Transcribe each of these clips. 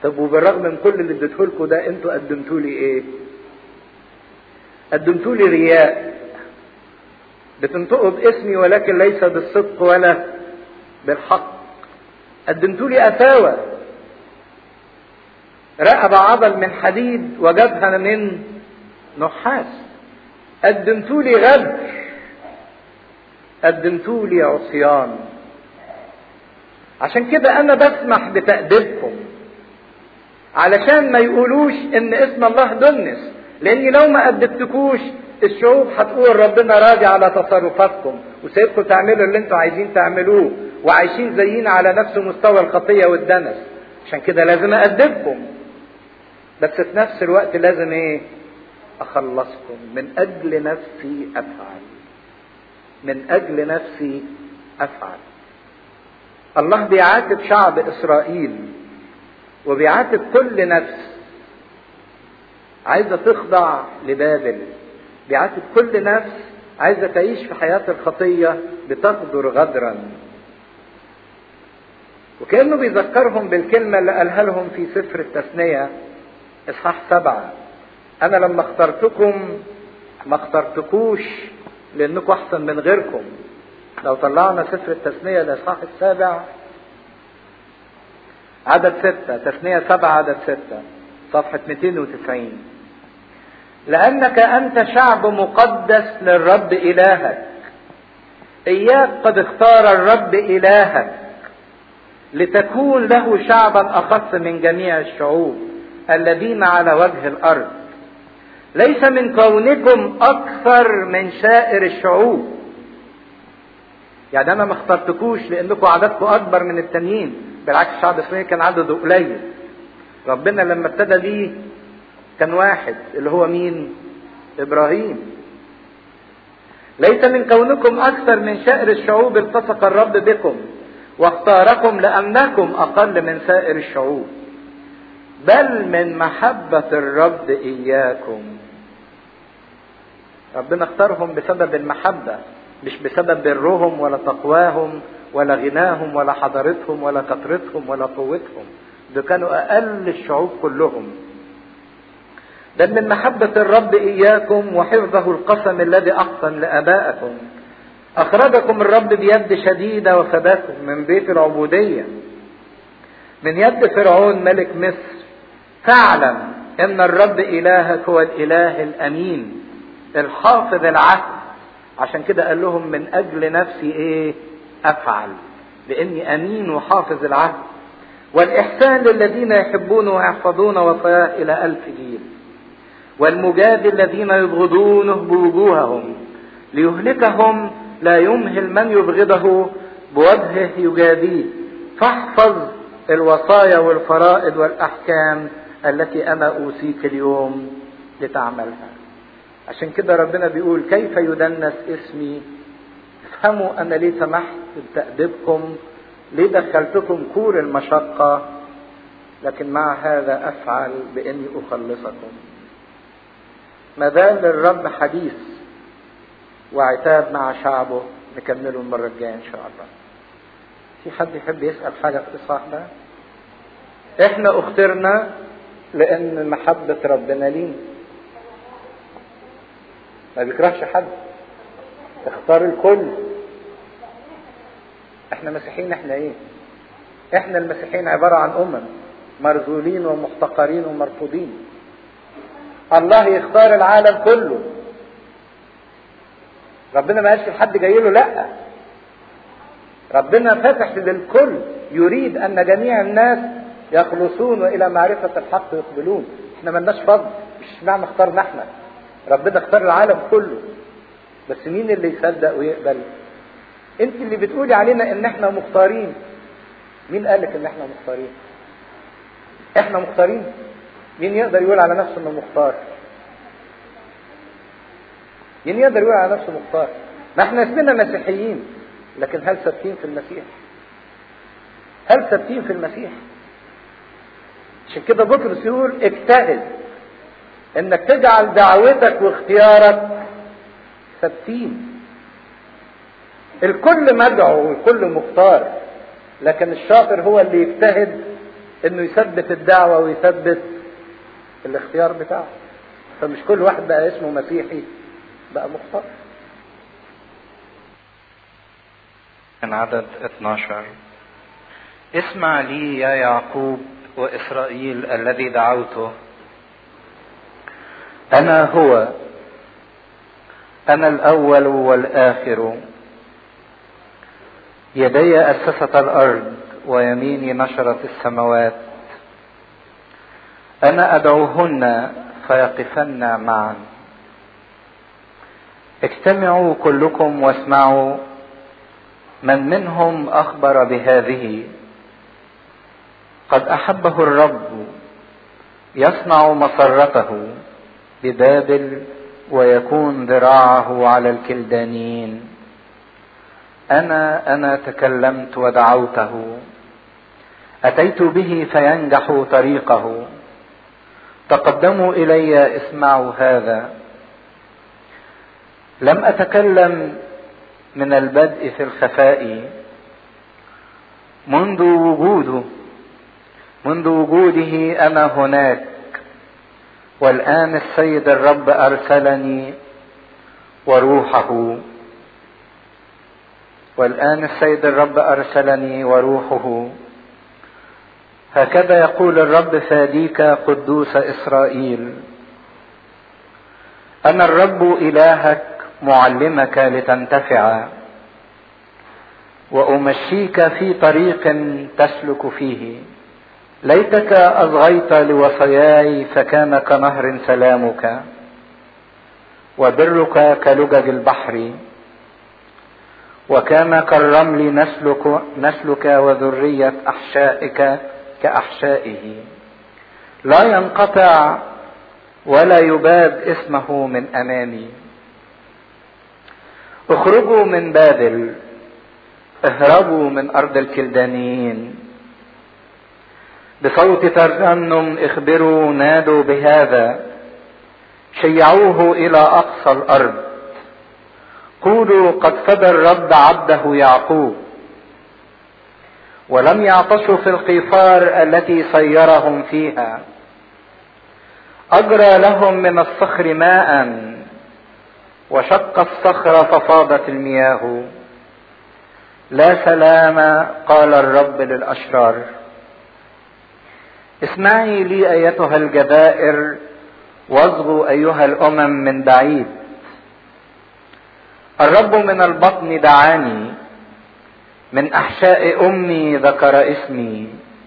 طب وبالرغم من كل اللي اديته لكم ده انتوا قدمتوا لي ايه قدمتوا لي رياء بتنطقوا باسمي ولكن ليس بالصدق ولا بالحق قدمتوا لي أساوة رقب عضل من حديد وجبهة من نحاس قدمتوا لي غدر قدمتوا لي عصيان عشان كده انا بسمح بتأديبكم علشان ما يقولوش ان اسم الله دنس لاني لو ما أدبتكوش الشعوب هتقول ربنا راضي على تصرفاتكم وسيبكم تعملوا اللي انتوا عايزين تعملوه وعايشين زينا على نفس مستوى الخطية والدنس عشان كده لازم أأدبكم بس في نفس الوقت لازم ايه أخلصكم من أجل نفسي أفعل من أجل نفسي أفعل الله بيعاتب شعب إسرائيل وبيعاتب كل نفس عايزة تخضع لبابل بيعاتب كل نفس عايزة تعيش في حياة الخطية بتغدر غدرا وكأنه بيذكرهم بالكلمة اللي قالها لهم في سفر التثنية إصحاح سبعة أنا لما اخترتكم ما اخترتكوش لأنكم أحسن من غيركم لو طلعنا سفر التثنية الإصحاح السابع عدد ستة تثنية سبعة عدد ستة صفحة 290 لأنك أنت شعب مقدس للرب إلهك إياك قد اختار الرب إلهك لتكون له شعبا أخص من جميع الشعوب الذين على وجه الأرض ليس من كونكم أكثر من سائر الشعوب يعني أنا ما اخترتكوش لأنكم عددكم أكبر من التانيين بالعكس الشعب الإسرائيلي كان عدده قليل ربنا لما ابتدى بيه كان واحد اللي هو مين ابراهيم ليس من كونكم اكثر من سائر الشعوب التصق الرب بكم واختاركم لانكم اقل من سائر الشعوب بل من محبة الرب اياكم ربنا اختارهم بسبب المحبة مش بسبب برهم ولا تقواهم ولا غناهم ولا حضارتهم ولا كثرتهم ولا قوتهم ده كانوا اقل الشعوب كلهم بل من محبة الرب إياكم وحفظه القسم الذي أقسم لآبائكم أخرجكم الرب بيد شديدة وفداكم من بيت العبودية من يد فرعون ملك مصر فاعلم أن الرب إلهك هو الإله الأمين الحافظ العهد عشان كده قال لهم من أجل نفسي إيه أفعل لأني أمين وحافظ العهد والإحسان للذين يحبون ويحفظون وصاياه إلى ألف جيل والمجاد الذين يبغضونه بوجوههم ليهلكهم لا يمهل من يبغضه بوجهه يجاديه فاحفظ الوصايا والفرائض والأحكام التي أنا أوصيك اليوم لتعملها عشان كده ربنا بيقول كيف يدنس اسمي افهموا أنا ليه سمحت بتأديبكم ليه دخلتكم كور المشقة لكن مع هذا أفعل بإني أخلصكم ما زال للرب حديث وعتاب مع شعبه نكمله المرة الجاية إن شاء الله في حد يحب يسأل حاجة في الإصحاح ده إحنا اخترنا لأن محبة ربنا لينا ما بيكرهش حد اختار الكل احنا مسيحيين احنا ايه احنا المسيحيين عبارة عن امم مرذولين ومحتقرين ومرفوضين الله يختار العالم كله ربنا ما قالش لحد جاي له لا ربنا فتح للكل يريد ان جميع الناس يخلصون والى معرفه الحق يقبلون احنا ملناش فضل مش معنى اختارنا احنا ربنا اختار العالم كله بس مين اللي يصدق ويقبل انت اللي بتقولي علينا ان احنا مختارين مين قالك ان احنا مختارين احنا مختارين مين يقدر يقول على نفسه انه مختار مين يقدر يقول على نفسه مختار ما احنا اسمنا مسيحيين لكن هل ثابتين في المسيح هل ثابتين في المسيح عشان كده بطرس يقول اجتهد انك تجعل دعوتك واختيارك ثابتين الكل مدعو والكل مختار لكن الشاطر هو اللي يجتهد انه يثبت الدعوة ويثبت الاختيار بتاعه فمش كل واحد بقى اسمه مسيحي بقى مختار من عدد 12 اسمع لي يا يعقوب وإسرائيل الذي دعوته أنا هو أنا الأول والآخر يدي أسست الأرض ويميني نشرت السماوات أنا أدعوهن فيقفن معا اجتمعوا كلكم واسمعوا من منهم أخبر بهذه قد أحبه الرب يصنع مسرته ببابل ويكون ذراعه على الكلدانيين انا انا تكلمت ودعوته اتيت به فينجح طريقه تقدموا الي اسمعوا هذا لم اتكلم من البدء في الخفاء منذ وجوده منذ وجوده انا هناك والآن السيد الرب أرسلني وروحه والآن السيد الرب أرسلني وروحه هكذا يقول الرب فاديك قدوس إسرائيل أنا الرب إلهك معلمك لتنتفع وأمشيك في طريق تسلك فيه ليتك أصغيت لوصاياي فكان كنهر سلامك وبرك كلجج البحر وكان كالرمل نسلك, نسلك وذرية أحشائك كأحشائه لا ينقطع ولا يباد اسمه من أمامي اخرجوا من بابل اهربوا من أرض الكلدانيين بصوت ترنم اخبروا نادوا بهذا شيعوه الى اقصى الارض قولوا قد فدى الرب عبده يعقوب ولم يعطشوا في القيفار التي سيرهم فيها اجرى لهم من الصخر ماء وشق الصخر ففاضت المياه لا سلام قال الرب للاشرار اسمعي لي ايتها الجبائر واصغوا ايها الامم من بعيد الرب من البطن دعاني من احشاء امي ذكر اسمي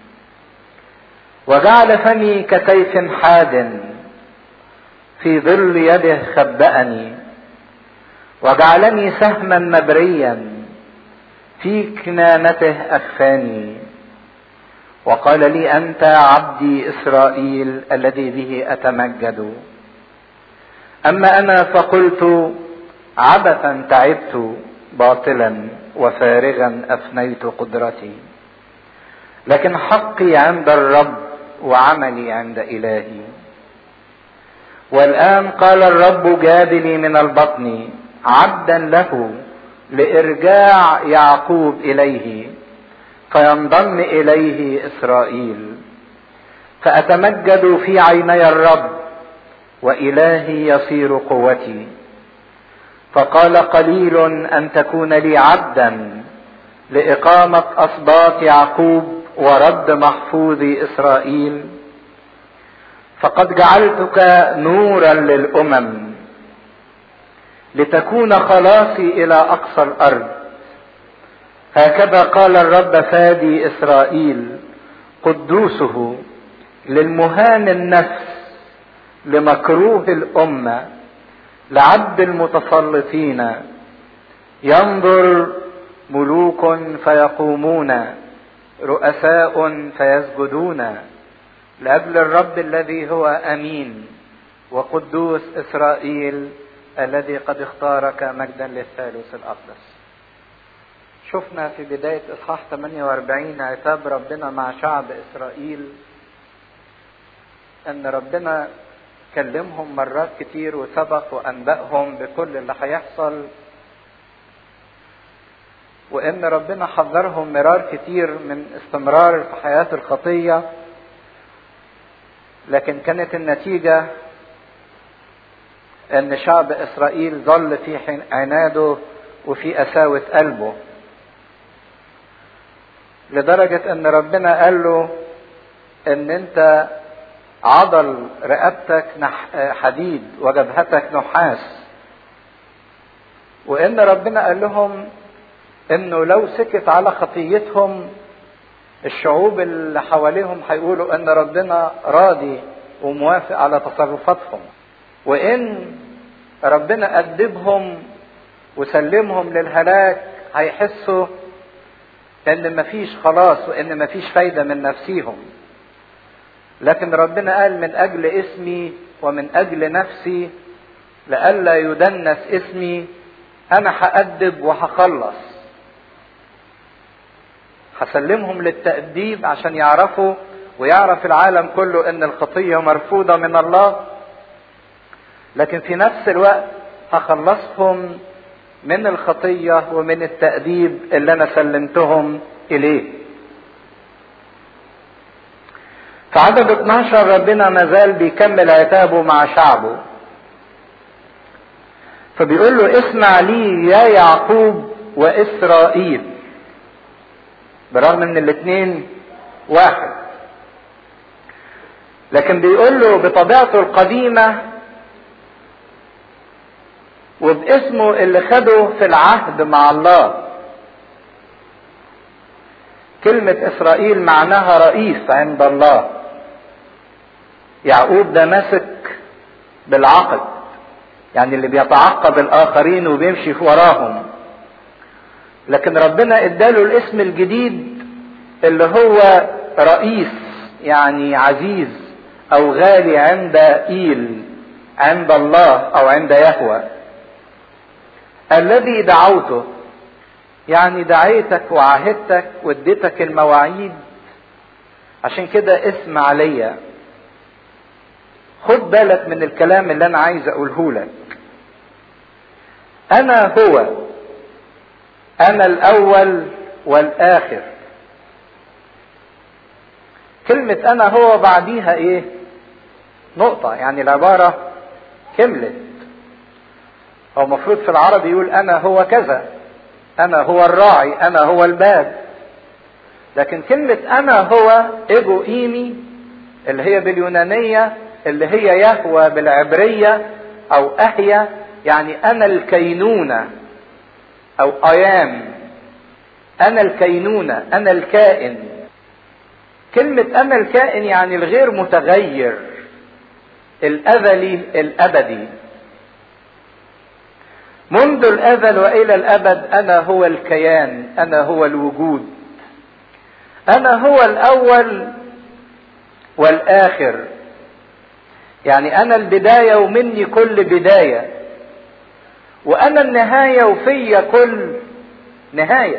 وجعل فمي كسيف حاد في ظل يده خبأني وجعلني سهما مبريا في كنانته اخفاني وقال لي انت عبدي اسرائيل الذي به اتمجد اما انا فقلت عبثا تعبت باطلا وفارغا افنيت قدرتي لكن حقي عند الرب وعملي عند الهي والان قال الرب جابني من البطن عبدا له لارجاع يعقوب اليه فينضم اليه اسرائيل فاتمجد في عيني الرب والهي يصير قوتي فقال قليل ان تكون لي عبدا لاقامه اسباط يعقوب ورد محفوظ اسرائيل فقد جعلتك نورا للامم لتكون خلاصي الى اقصى الارض هكذا قال الرب فادي اسرائيل قدوسه للمهان النفس لمكروه الامه لعبد المتسلطين ينظر ملوك فيقومون رؤساء فيسجدون لاجل الرب الذي هو امين وقدوس اسرائيل الذي قد اختارك مجدا للثالوث الاقدس شفنا في بداية إصحاح 48 عتاب ربنا مع شعب إسرائيل أن ربنا كلمهم مرات كتير وسبق وأنبأهم بكل اللي هيحصل وإن ربنا حذرهم مرار كتير من استمرار في حياة الخطية لكن كانت النتيجة ان شعب اسرائيل ظل في عناده وفي قساوة قلبه لدرجة ان ربنا قال له ان انت عضل رقبتك حديد وجبهتك نحاس وان ربنا قال لهم انه لو سكت على خطيتهم الشعوب اللي حواليهم هيقولوا ان ربنا راضي وموافق على تصرفاتهم وان ربنا أدبهم وسلمهم للهلاك هيحسوا ان مفيش خلاص وان مفيش فايده من نفسيهم لكن ربنا قال من اجل اسمي ومن اجل نفسي لئلا يدنس اسمي انا هأدب وهخلص هسلمهم للتأديب عشان يعرفوا ويعرف العالم كله ان الخطية مرفوضة من الله لكن في نفس الوقت هخلصهم من الخطية ومن التأديب اللي انا سلمتهم اليه في عدد 12 ربنا مازال بيكمل عتابه مع شعبه فبيقول له اسمع لي يا يعقوب واسرائيل برغم ان الاثنين واحد لكن بيقول له بطبيعته القديمه وباسمه اللي خده في العهد مع الله كلمة إسرائيل معناها رئيس عند الله يعقوب ده ماسك بالعقد يعني اللي بيتعقب الآخرين وبيمشي في وراهم لكن ربنا اداله الاسم الجديد اللي هو رئيس يعني عزيز او غالي عند ايل عند الله او عند يهوه الذي دعوته يعني دعيتك وعهدتك واديتك المواعيد عشان كده اسمع ليا خد بالك من الكلام اللي انا عايز اقوله لك انا هو انا الاول والاخر كلمة انا هو بعديها ايه نقطة يعني العبارة كملت هو المفروض في العربي يقول انا هو كذا انا هو الراعي انا هو الباب لكن كلمة انا هو ايجو ايمي اللي هي باليونانية اللي هي يهوى بالعبرية او اهيا يعني انا الكينونة او ايام انا الكينونة انا الكائن كلمة انا الكائن يعني الغير متغير الازلي الابدي منذ الازل والى الابد انا هو الكيان انا هو الوجود انا هو الاول والاخر يعني انا البدايه ومني كل بدايه وانا النهايه وفيا كل نهايه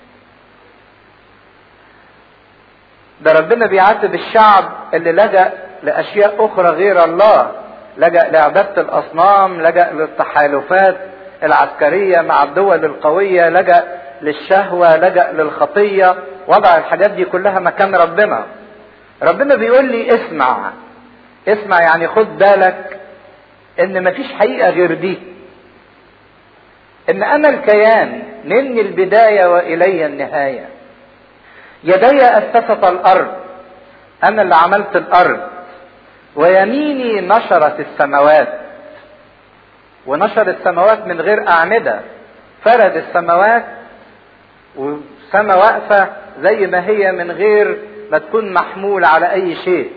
ده ربنا بيعاتب الشعب اللي لجأ لاشياء اخرى غير الله لجأ لعبادة الاصنام لجأ للتحالفات العسكرية مع الدول القوية لجأ للشهوة لجأ للخطية وضع الحاجات دي كلها مكان ربنا ربنا بيقول لي اسمع اسمع يعني خد بالك ان مفيش حقيقة غير دي ان انا الكيان مني البداية والي النهاية يدي اسست الارض انا اللي عملت الارض ويميني نشرت السماوات ونشر السماوات من غير اعمده فرد السماوات والسماء واقفه زي ما هي من غير ما تكون محمول على اي شيء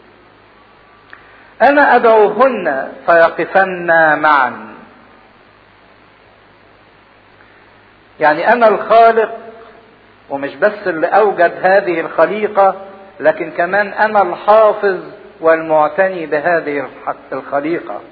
انا ادعوهن فيقفن معا يعني انا الخالق ومش بس اللي اوجد هذه الخليقه لكن كمان انا الحافظ والمعتني بهذه الخليقه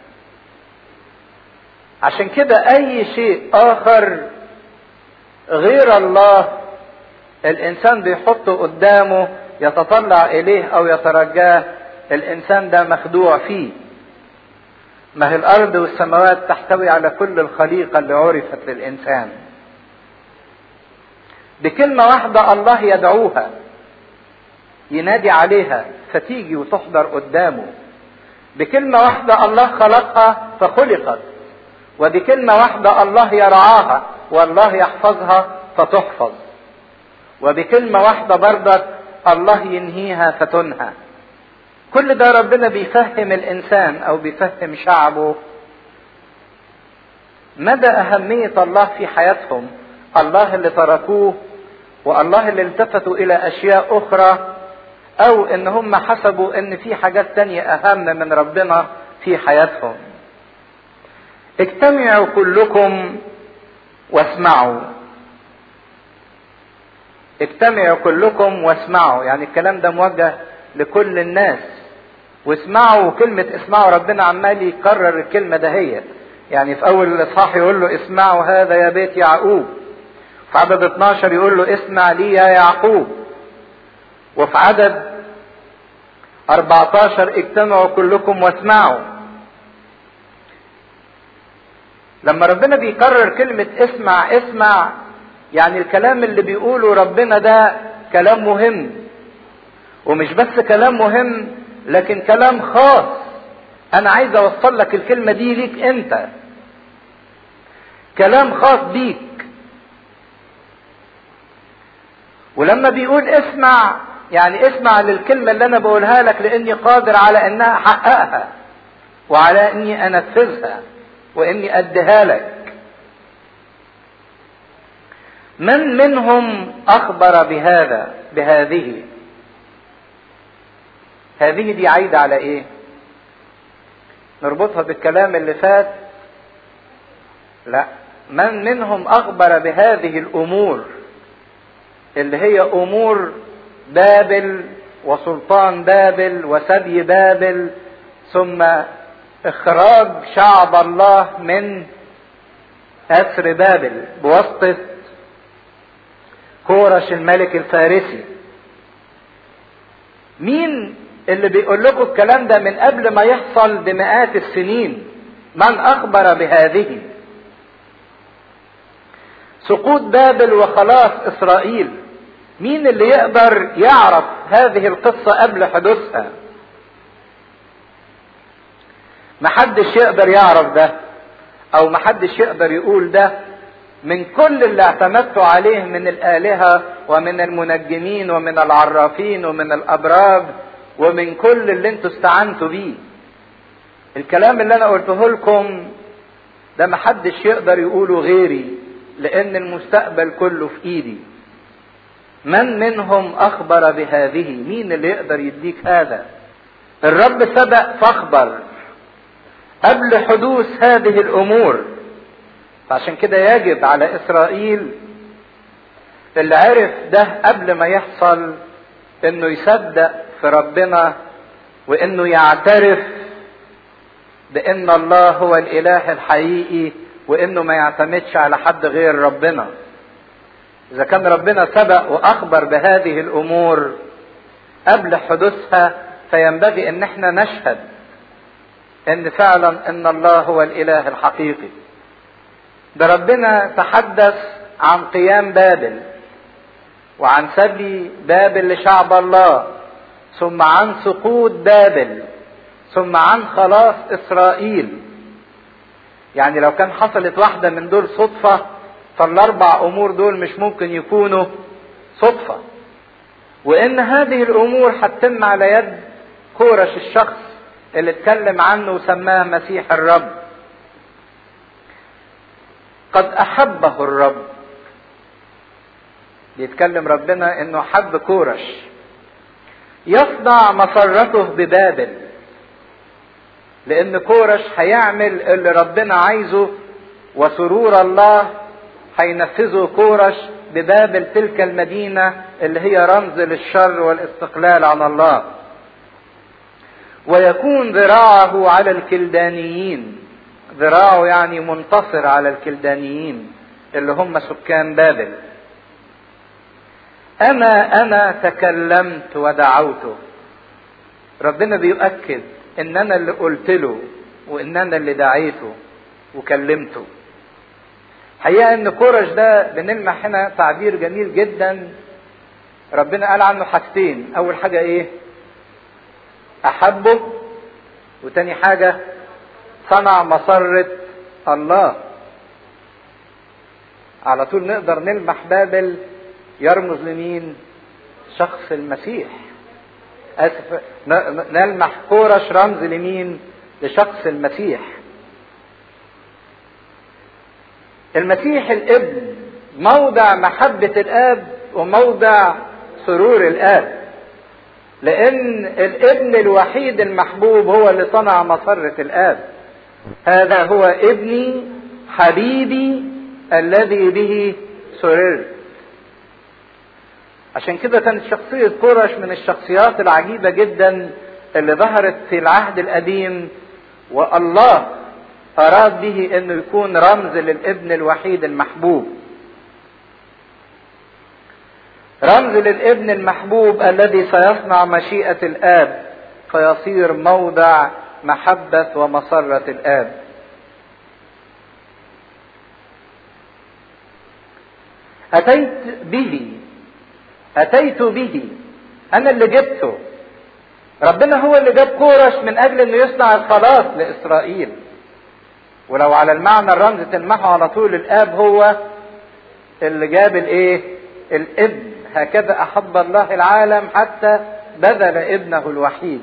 عشان كده اي شيء اخر غير الله الانسان بيحطه قدامه يتطلع اليه او يترجاه الانسان ده مخدوع فيه ما هي الارض والسماوات تحتوي على كل الخليقه اللي عرفت للانسان بكلمه واحده الله يدعوها ينادي عليها فتيجي وتحضر قدامه بكلمة واحدة الله خلقها فخلقت وبكلمة واحدة الله يرعاها والله يحفظها فتحفظ وبكلمة واحدة برضك الله ينهيها فتنهى كل ده ربنا بيفهم الإنسان أو بيفهم شعبه مدى أهمية الله في حياتهم الله اللي تركوه والله اللي التفتوا إلى أشياء أخرى أو إن هم حسبوا إن في حاجات تانية أهم من ربنا في حياتهم اجتمعوا كلكم واسمعوا اجتمعوا كلكم واسمعوا يعني الكلام ده موجه لكل الناس واسمعوا كلمة اسمعوا ربنا عمال يكرر الكلمة دهيت يعني في أول الإصحاح يقول له اسمعوا هذا يا بيت يعقوب في عدد 12 يقول له اسمع لي يا يعقوب وفي عدد 14 اجتمعوا كلكم واسمعوا لما ربنا بيكرر كلمة اسمع اسمع يعني الكلام اللي بيقوله ربنا ده كلام مهم ومش بس كلام مهم لكن كلام خاص انا عايز اوصل لك الكلمة دي ليك انت كلام خاص بيك ولما بيقول اسمع يعني اسمع للكلمة اللي انا بقولها لك لاني قادر على انها احققها وعلى اني انفذها واني اديها لك من منهم اخبر بهذا بهذه هذه دي عايدة على ايه نربطها بالكلام اللي فات لا من منهم اخبر بهذه الامور اللي هي امور بابل وسلطان بابل وسبي بابل ثم اخراج شعب الله من اسر بابل بواسطه كورش الملك الفارسي مين اللي بيقول لكم الكلام ده من قبل ما يحصل بمئات السنين من اخبر بهذه سقوط بابل وخلاص اسرائيل مين اللي يقدر يعرف هذه القصه قبل حدوثها محدش يقدر يعرف ده او محدش يقدر يقول ده من كل اللي اعتمدتوا عليه من الالهه ومن المنجمين ومن العرافين ومن الابراج ومن كل اللي انتوا استعنتوا بيه الكلام اللي انا قلته لكم ده محدش يقدر يقوله غيري لان المستقبل كله في ايدي من منهم اخبر بهذه مين اللي يقدر يديك هذا الرب سبق فاخبر قبل حدوث هذه الامور فعشان كده يجب على اسرائيل اللي عرف ده قبل ما يحصل انه يصدق في ربنا وانه يعترف بان الله هو الاله الحقيقي وانه ما يعتمدش على حد غير ربنا اذا كان ربنا سبق واخبر بهذه الامور قبل حدوثها فينبغي ان احنا نشهد ان فعلا ان الله هو الاله الحقيقي ده ربنا تحدث عن قيام بابل وعن سبي بابل لشعب الله ثم عن سقوط بابل ثم عن خلاص اسرائيل يعني لو كان حصلت واحده من دول صدفه فالاربع امور دول مش ممكن يكونوا صدفه وان هذه الامور هتتم على يد كورش الشخص اللي اتكلم عنه وسماه مسيح الرب قد احبه الرب بيتكلم ربنا انه حب كورش يصنع مسرته ببابل لان كورش هيعمل اللي ربنا عايزه وسرور الله هينفذه كورش ببابل تلك المدينة اللي هي رمز للشر والاستقلال عن الله ويكون ذراعه على الكلدانيين ذراعه يعني منتصر على الكلدانيين اللي هم سكان بابل انا انا تكلمت ودعوته ربنا بيؤكد ان انا اللي قلت له وان انا اللي دعيته وكلمته حقيقة ان كورش ده بنلمح هنا تعبير جميل جدا ربنا قال عنه حاجتين اول حاجة ايه احبه وتاني حاجة صنع مسرة الله على طول نقدر نلمح بابل يرمز لمين شخص المسيح اسف نلمح كورش رمز لمين لشخص المسيح المسيح الابن موضع محبة الاب وموضع سرور الاب لان الابن الوحيد المحبوب هو اللي صنع مسرة الاب هذا هو ابني حبيبي الذي به سررت عشان كده كانت شخصية كورش من الشخصيات العجيبة جدا اللي ظهرت في العهد القديم والله أراد به أنه يكون رمز للابن الوحيد المحبوب رمز للابن المحبوب الذي سيصنع مشيئة الآب فيصير موضع محبة ومسرة الآب أتيت به أتيت به أنا اللي جبته ربنا هو اللي جاب كورش من أجل أنه يصنع الخلاص لإسرائيل ولو على المعنى الرمز تلمحه على طول الآب هو اللي جاب الإيه؟ الابن هكذا أحب الله العالم حتى بذل ابنه الوحيد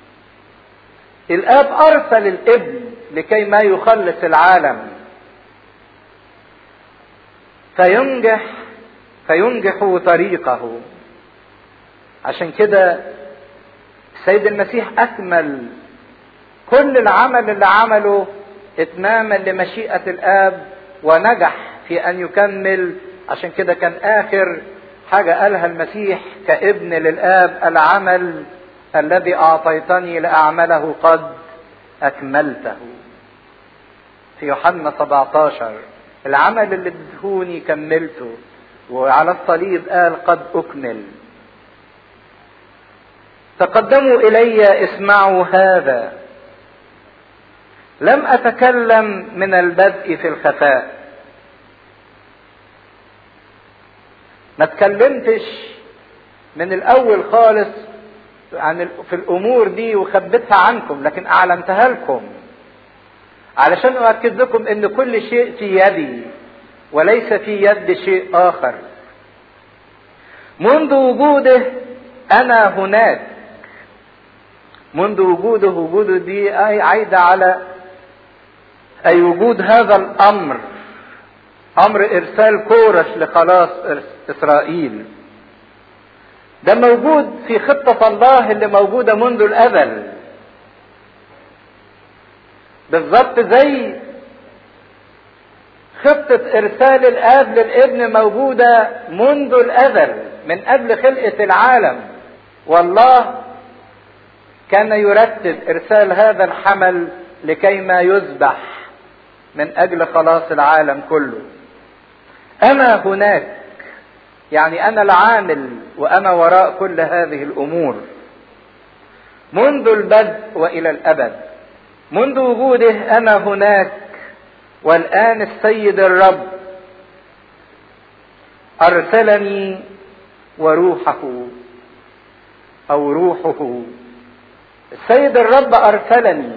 الآب أرسل الابن لكي ما يخلص العالم فينجح فينجح طريقه عشان كده السيد المسيح أكمل كل العمل اللي عمله إتماما لمشيئة الآب ونجح في أن يكمل عشان كده كان آخر حاجة قالها المسيح كابن للآب العمل الذي أعطيتني لأعمله قد أكملته في يوحنا 17 العمل اللي ادهوني كملته وعلى الصليب قال قد أكمل تقدموا إلي اسمعوا هذا لم أتكلم من البدء في الخفاء ما اتكلمتش من الأول خالص عن في الأمور دي وخبيتها عنكم لكن أعلنتها لكم علشان أؤكد لكم إن كل شيء في يدي وليس في يد شيء آخر منذ وجوده أنا هناك منذ وجوده وجوده دي أي عايدة على أي وجود هذا الأمر أمر إرسال كورش لخلاص إسرائيل ده موجود في خطة الله اللي موجودة منذ الأزل بالظبط زي خطة إرسال الآب للابن موجودة منذ الأزل من قبل خلقة العالم والله كان يرتب إرسال هذا الحمل لكي ما يذبح من أجل خلاص العالم كله أنا هناك يعني أنا العامل وأنا وراء كل هذه الأمور منذ البدء وإلى الأبد منذ وجوده أنا هناك والآن السيد الرب أرسلني وروحه أو روحه السيد الرب أرسلني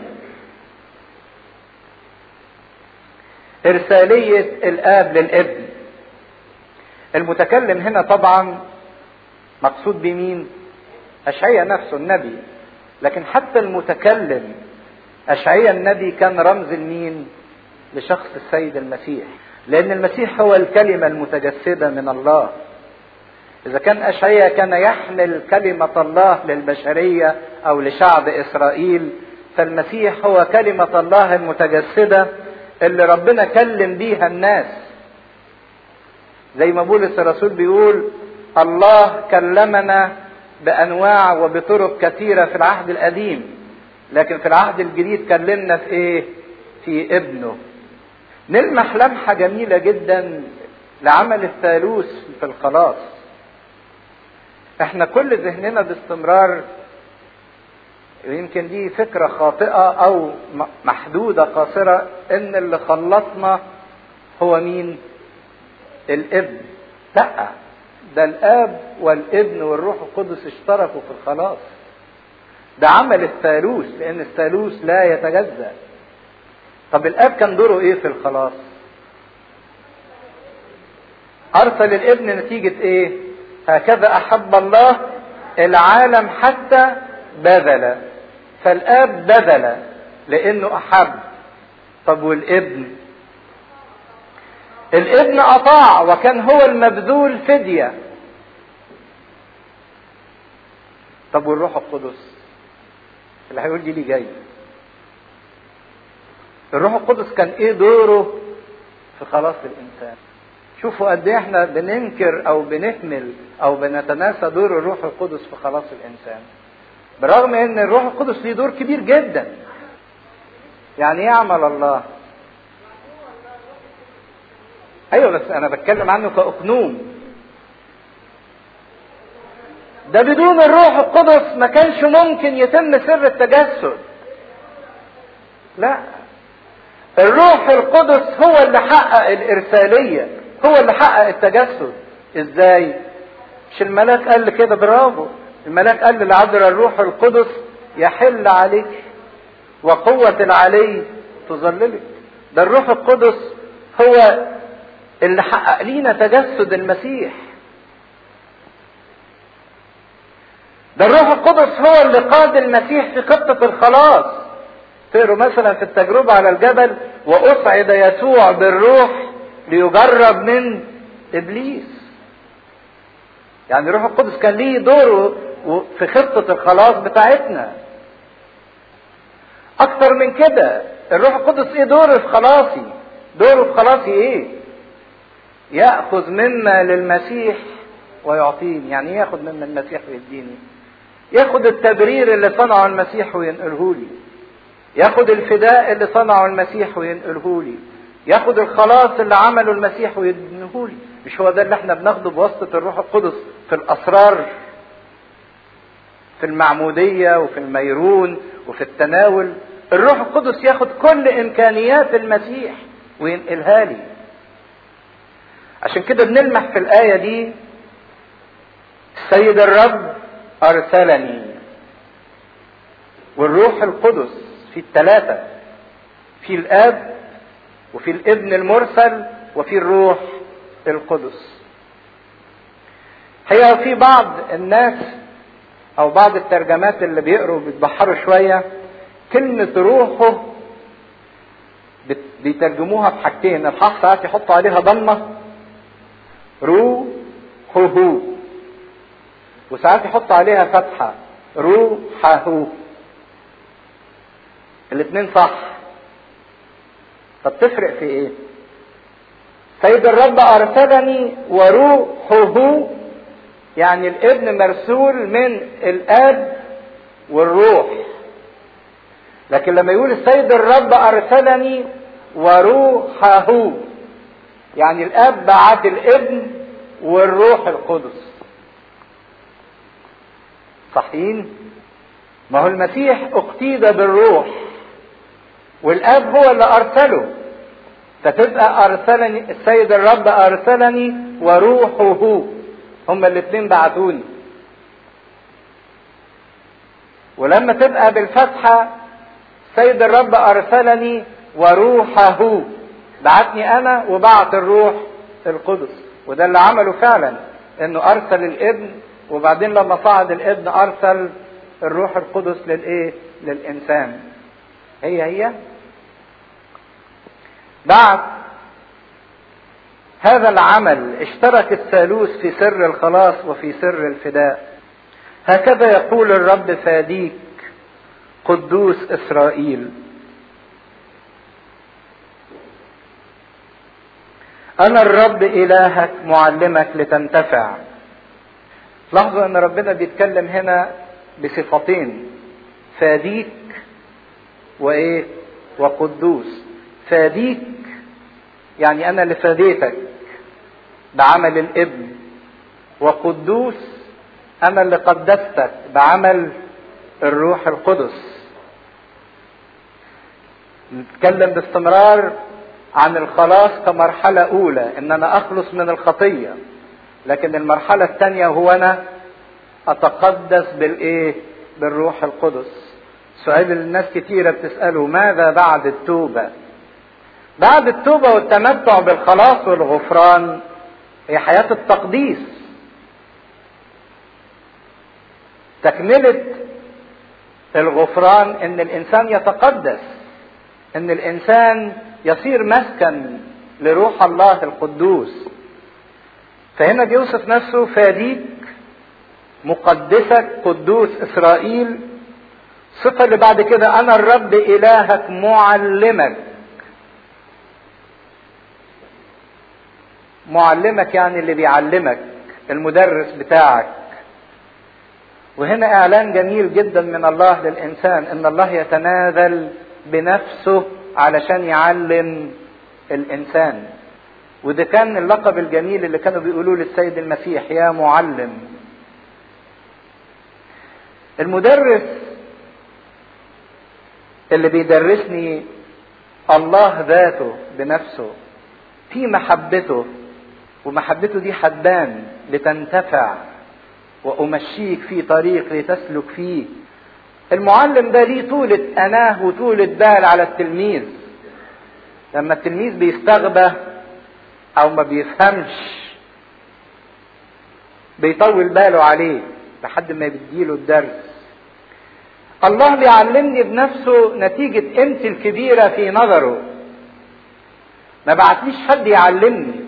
إرسالية الآب للابن المتكلم هنا طبعا مقصود بمين أشعيا نفسه النبي لكن حتى المتكلم أشعيا النبي كان رمز لمين لشخص السيد المسيح لأن المسيح هو الكلمة المتجسدة من الله إذا كان أشعيا كان يحمل كلمة الله للبشرية أو لشعب إسرائيل فالمسيح هو كلمة الله المتجسدة اللي ربنا كلم بيها الناس زي ما بولس الرسول بيقول الله كلمنا بانواع وبطرق كثيره في العهد القديم لكن في العهد الجديد كلمنا في ايه في ابنه نلمح لمحه جميله جدا لعمل الثالوث في الخلاص احنا كل ذهننا باستمرار يمكن دي فكره خاطئه او محدوده قاصره ان اللي خلصنا هو مين الابن لا ده الاب والابن والروح القدس اشتركوا في الخلاص ده عمل الثالوث لان الثالوث لا يتجزأ طب الاب كان دوره ايه في الخلاص ارسل الابن نتيجة ايه هكذا احب الله العالم حتى بذل فالاب بذل لانه احب طب والابن الابن اطاع وكان هو المبذول فدية طب والروح القدس اللي هيقول دي لي جاي الروح القدس كان ايه دوره في خلاص الانسان شوفوا قد ايه احنا بننكر او بنهمل او بنتناسى دور الروح القدس في خلاص الانسان برغم ان الروح القدس ليه دور كبير جدا يعني يعمل الله ايوه بس انا بتكلم عنه كاقنوم ده بدون الروح القدس ما كانش ممكن يتم سر التجسد لا الروح القدس هو اللي حقق الارساليه هو اللي حقق التجسد ازاي مش الملاك قال كده برافو الملاك قال للعذراء الروح القدس يحل عليك وقوة العلي تظللك ده الروح القدس هو اللي حقق لينا تجسد المسيح ده الروح القدس هو اللي قاد المسيح في خطة الخلاص تقروا مثلا في التجربة على الجبل وأصعد يسوع بالروح ليجرب من إبليس يعني الروح القدس كان ليه دوره في خطة الخلاص بتاعتنا أكتر من كده الروح القدس إيه دوره في خلاصي دوره في خلاصي إيه يأخذ مما للمسيح ويعطيني يعني ياخد مما المسيح ويديني ياخد التبرير اللي صنعه المسيح وينقله لي ياخد الفداء اللي صنعه المسيح وينقله لي ياخد الخلاص اللي عمله المسيح ويدينه لي مش هو ده اللي احنا بناخده بواسطة الروح القدس في الأسرار في المعمودية وفي الميرون وفي التناول الروح القدس ياخد كل إمكانيات المسيح وينقلها لي عشان كده بنلمح في الآية دي السيد الرب أرسلني والروح القدس في الثلاثة في الآب وفي الابن المرسل وفي الروح القدس هي في بعض الناس او بعض الترجمات اللي بيقروا بيتبحروا شويه كلمه روحه بيترجموها بحاجتين الحق ساعات يحطوا عليها ضمه روحه وساعات يحطوا عليها فتحه روحه الاثنين صح طب تفرق في ايه سيد الرب ارسلني وروحه يعني الابن مرسول من الاب والروح لكن لما يقول السيد الرب ارسلني وروحه يعني الاب بعت الابن والروح القدس صحيين ما هو المسيح اقتيد بالروح والاب هو اللي ارسله فتبقى ارسلني السيد الرب ارسلني وروحه هما الاثنين بعتوني ولما تبقى بالفتحة سيد الرب ارسلني وروحه بعتني انا وبعت الروح القدس وده اللي عمله فعلا انه ارسل الابن وبعدين لما صعد الابن ارسل الروح القدس للايه للانسان هي هي بعد هذا العمل اشترك الثالوث في سر الخلاص وفي سر الفداء هكذا يقول الرب فاديك قدوس اسرائيل انا الرب الهك معلمك لتنتفع لاحظوا ان ربنا بيتكلم هنا بصفتين فاديك وايه وقدوس فاديك يعني انا اللي فاديتك بعمل الابن وقدوس انا اللي قدستك بعمل الروح القدس نتكلم باستمرار عن الخلاص كمرحلة أولى إن أنا أخلص من الخطية لكن المرحلة الثانية هو أنا أتقدس بالإيه؟ بالروح القدس. سؤال الناس كتيرة بتسأله ماذا بعد التوبة؟ بعد التوبة والتمتع بالخلاص والغفران هي حياة التقديس. تكملة الغفران ان الانسان يتقدس ان الانسان يصير مسكن لروح الله القدوس فهنا بيوصف نفسه فاديك مقدسك قدوس اسرائيل الصفة اللي بعد كده انا الرب الهك معلمك معلمك يعني اللي بيعلمك المدرس بتاعك وهنا اعلان جميل جدا من الله للانسان ان الله يتنازل بنفسه علشان يعلم الانسان وده كان اللقب الجميل اللي كانوا بيقولوه للسيد المسيح يا معلم المدرس اللي بيدرسني الله ذاته بنفسه في محبته ومحبته دي حبان لتنتفع وأمشيك في طريق لتسلك فيه المعلم ده ليه طولة أناه وطولة بال على التلميذ لما التلميذ بيستغبى أو ما بيفهمش بيطول باله عليه لحد ما بيديله الدرس الله بيعلمني بنفسه نتيجة قيمتي الكبيرة في نظره ما بعتليش حد يعلمني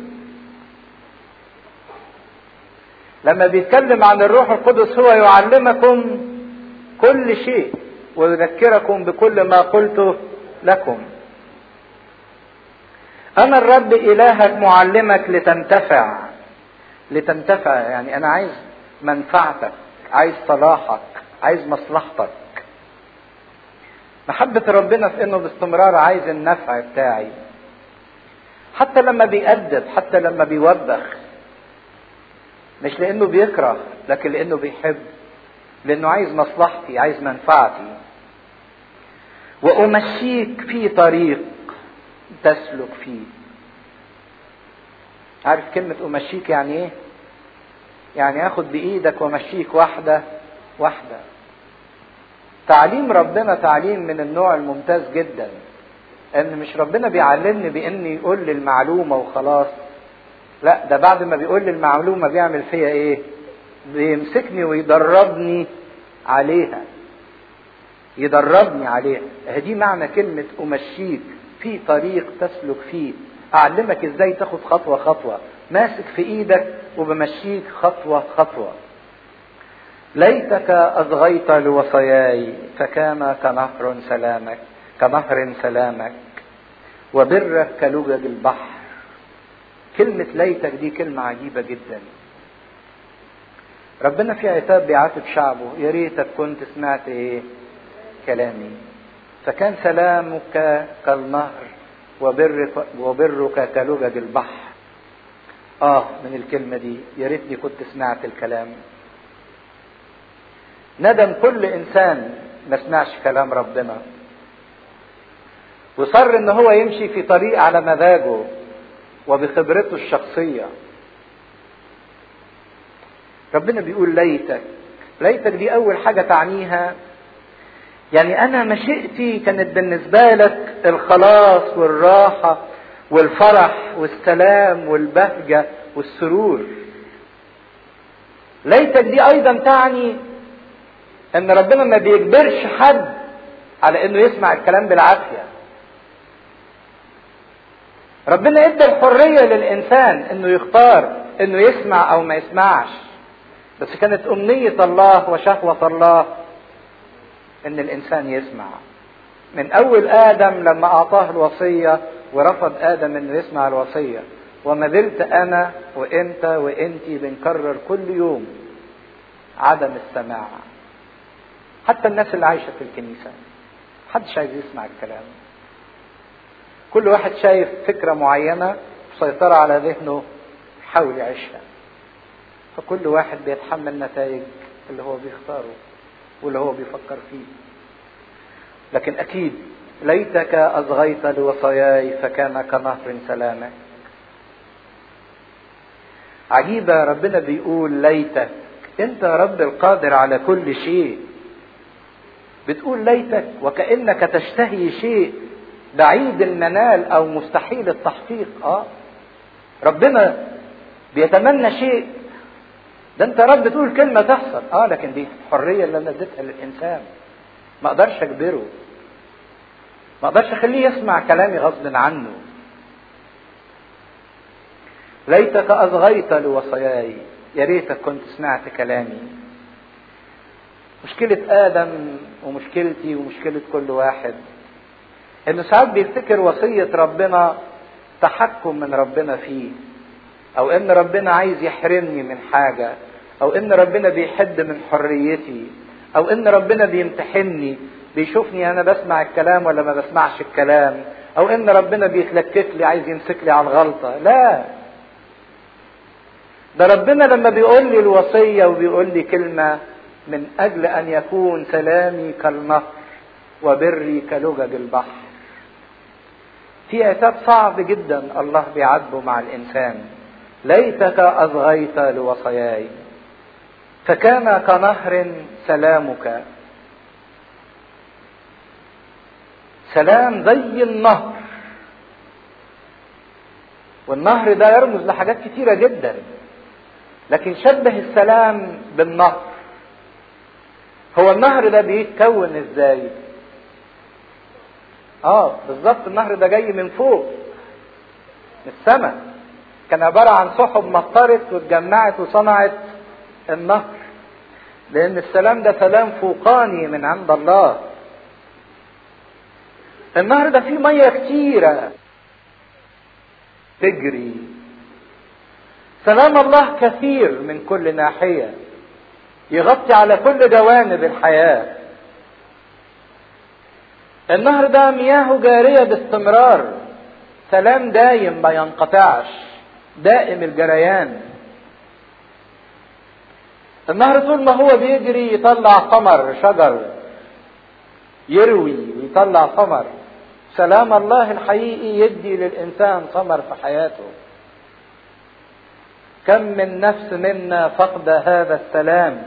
لما بيتكلم عن الروح القدس هو يعلمكم كل شيء ويذكركم بكل ما قلته لكم انا الرب الهك معلمك لتنتفع لتنتفع يعني انا عايز منفعتك عايز صلاحك عايز مصلحتك محبة ربنا في انه باستمرار عايز النفع بتاعي حتى لما بيأدب حتى لما بيوبخ مش لانه بيكره لكن لانه بيحب لانه عايز مصلحتي عايز منفعتي وامشيك في طريق تسلك فيه عارف كلمة أمشيك يعني إيه؟ يعني آخد بإيدك وأمشيك واحدة واحدة. تعليم ربنا تعليم من النوع الممتاز جدا. إن مش ربنا بيعلمني بإن يقول لي المعلومة وخلاص. لا ده بعد ما بيقول لي المعلومة بيعمل فيها إيه؟ بيمسكني ويدربني عليها. يدربني عليها. دي معنى كلمة أمشيك في طريق تسلك فيه. أعلمك إزاي تاخد خطوة خطوة ماسك في إيدك وبمشيك خطوة خطوة ليتك أصغيت لوصاياي فكان كنهر سلامك كنهر سلامك وبرك كلجج البحر كلمة ليتك دي كلمة عجيبة جدا ربنا في عتاب بيعاتب شعبه يا ريتك كنت سمعت ايه كلامي فكان سلامك كالنهر وبرك وبرك كلجج البحر اه من الكلمه دي يا ريتني كنت سمعت الكلام ندم كل انسان ما سمعش كلام ربنا وصر ان هو يمشي في طريق على مزاجه وبخبرته الشخصيه ربنا بيقول ليتك ليتك دي اول حاجه تعنيها يعني انا مشيئتي كانت بالنسبه لك الخلاص والراحه والفرح والسلام والبهجه والسرور ليتك دي ايضا تعني ان ربنا ما بيجبرش حد على انه يسمع الكلام بالعافيه ربنا ادى الحريه للانسان انه يختار انه يسمع او ما يسمعش بس كانت امنيه الله وشهوه الله ان الانسان يسمع من اول ادم لما اعطاه الوصيه ورفض ادم انه يسمع الوصيه وما زلت انا وانت وانتي بنكرر كل يوم عدم السماع حتى الناس اللي عايشه في الكنيسه محدش عايز يسمع الكلام كل واحد شايف فكره معينه مسيطره على ذهنه يحاول يعيشها فكل واحد بيتحمل نتائج اللي هو بيختاره واللي هو بيفكر فيه لكن اكيد ليتك اصغيت لوصاياي فكان كنهر سلامك عجيبة ربنا بيقول ليتك انت يا رب القادر على كل شيء بتقول ليتك وكأنك تشتهي شيء بعيد المنال او مستحيل التحقيق اه ربنا بيتمنى شيء ده انت يا رب تقول كلمة تحصل اه لكن دي الحرية اللي انا اديتها للانسان ما اقدرش اجبره ما اقدرش اخليه يسمع كلامي غصب عنه ليتك اصغيت لوصاياي يا ريتك كنت سمعت كلامي مشكلة آدم ومشكلتي ومشكلة كل واحد إنه ساعات بيفتكر وصية ربنا تحكم من ربنا فيه أو إن ربنا عايز يحرمني من حاجة أو إن ربنا بيحد من حريتي أو إن ربنا بيمتحني بيشوفني أنا بسمع الكلام ولا ما بسمعش الكلام أو إن ربنا بيتلكك لي عايز يمسك لي على الغلطة لا ده ربنا لما بيقول لي الوصية وبيقول لي كلمة من أجل أن يكون سلامي كالنهر وبري كلجج البحر في عتاب صعب جدا الله بيعاتبه مع الإنسان ليتك أصغيت لوصاياي فكان كنهر سلامك سلام زي النهر والنهر ده يرمز لحاجات كتيرة جدا لكن شبه السلام بالنهر هو النهر ده بيتكون ازاي اه بالظبط النهر ده جاي من فوق من السماء كان عبارة عن سحب مطرت واتجمعت وصنعت النهر لأن السلام ده سلام فوقاني من عند الله النهر ده فيه مية كتيرة تجري سلام الله كثير من كل ناحية يغطي على كل جوانب الحياة النهر ده مياهه جارية باستمرار سلام دايم ما ينقطعش دائم الجريان النهر طول ما هو بيجري يطلع ثمر شجر يروي ويطلع ثمر سلام الله الحقيقي يدي للإنسان ثمر في حياته كم من نفس منا فقد هذا السلام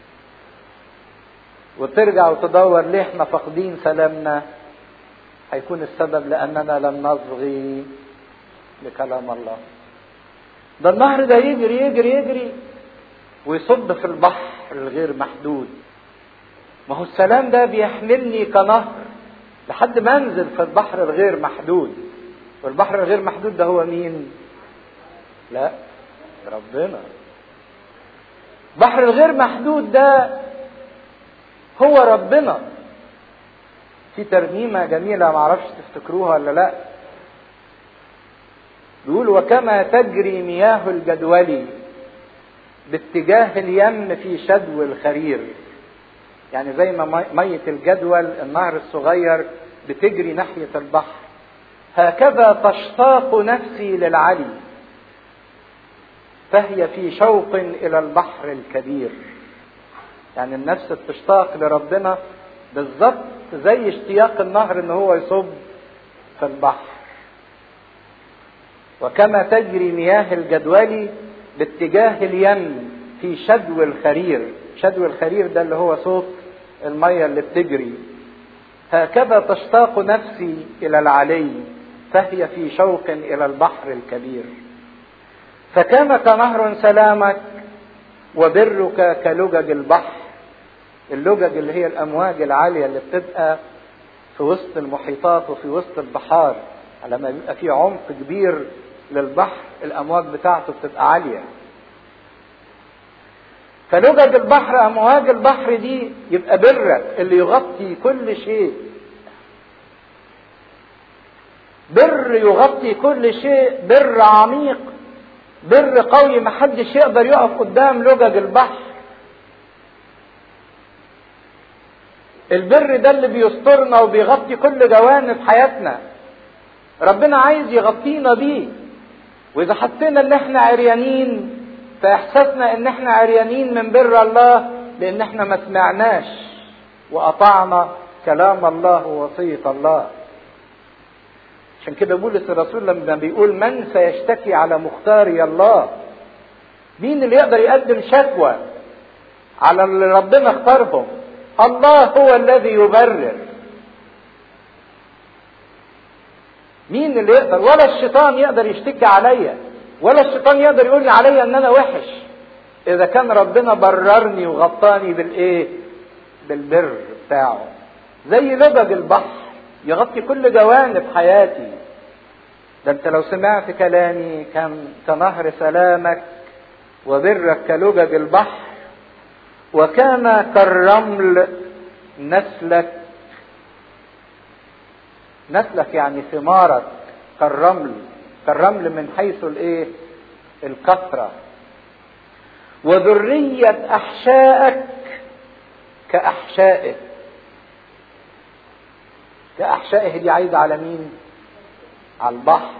وترجع وتدور ليه احنا فاقدين سلامنا هيكون السبب لاننا لم نصغي لكلام الله ده النهر ده يجري يجري يجري ويصب في البحر الغير محدود ما هو السلام ده بيحملني كنهر لحد ما انزل في البحر الغير محدود والبحر الغير محدود ده هو مين لا ربنا بحر الغير محدود ده هو ربنا في ترنيمة جميلة معرفش تفتكروها ولا لا بيقول وكما تجري مياه الجدول باتجاه اليم في شدو الخرير يعني زي ما مية الجدول النهر الصغير بتجري ناحية البحر هكذا تشتاق نفسي للعلي فهي في شوق إلى البحر الكبير يعني النفس بتشتاق لربنا بالظبط زي اشتياق النهر ان هو يصب في البحر وكما تجري مياه الجدول باتجاه اليم في شدو الخرير شدو الخرير ده اللي هو صوت المية اللي بتجري هكذا تشتاق نفسي إلى العلي فهي في شوق إلى البحر الكبير فكان كنهر سلامك وبرك كلجج البحر اللجج اللي هي الأمواج العالية اللي بتبقى في وسط المحيطات وفي وسط البحار لما بيبقى في عمق كبير للبحر الأمواج بتاعته بتبقى عالية فلجج البحر امواج البحر دي يبقى برك اللي يغطي كل شيء بر يغطي كل شيء بر عميق بر قوي محدش يقدر يقف قدام لجج البحر البر ده اللي بيسترنا وبيغطي كل جوانب حياتنا ربنا عايز يغطينا بيه واذا حسينا ان احنا عريانين فاحساسنا ان احنا عريانين من بر الله لان احنا ما سمعناش وقطعنا كلام الله ووصية الله عشان كده بولس الرسول لما بيقول من سيشتكي على مختاري الله مين اللي يقدر يقدم شكوى على اللي ربنا اختارهم الله هو الذي يبرر مين اللي يقدر ولا الشيطان يقدر يشتكي عليا ولا الشيطان يقدر يقول لي عليا ان انا وحش اذا كان ربنا بررني وغطاني بالايه بالبر بتاعه زي لبج البحر يغطي كل جوانب حياتي ده انت لو سمعت كلامي كان كنهر سلامك وبرك كلجج البحر وكان كالرمل نسلك نسلك يعني ثمارك كالرمل كالرمل من حيث الايه الكثرة وذرية أحشائك كأحشائه كأحشائه دي عايزة على مين؟ على البحر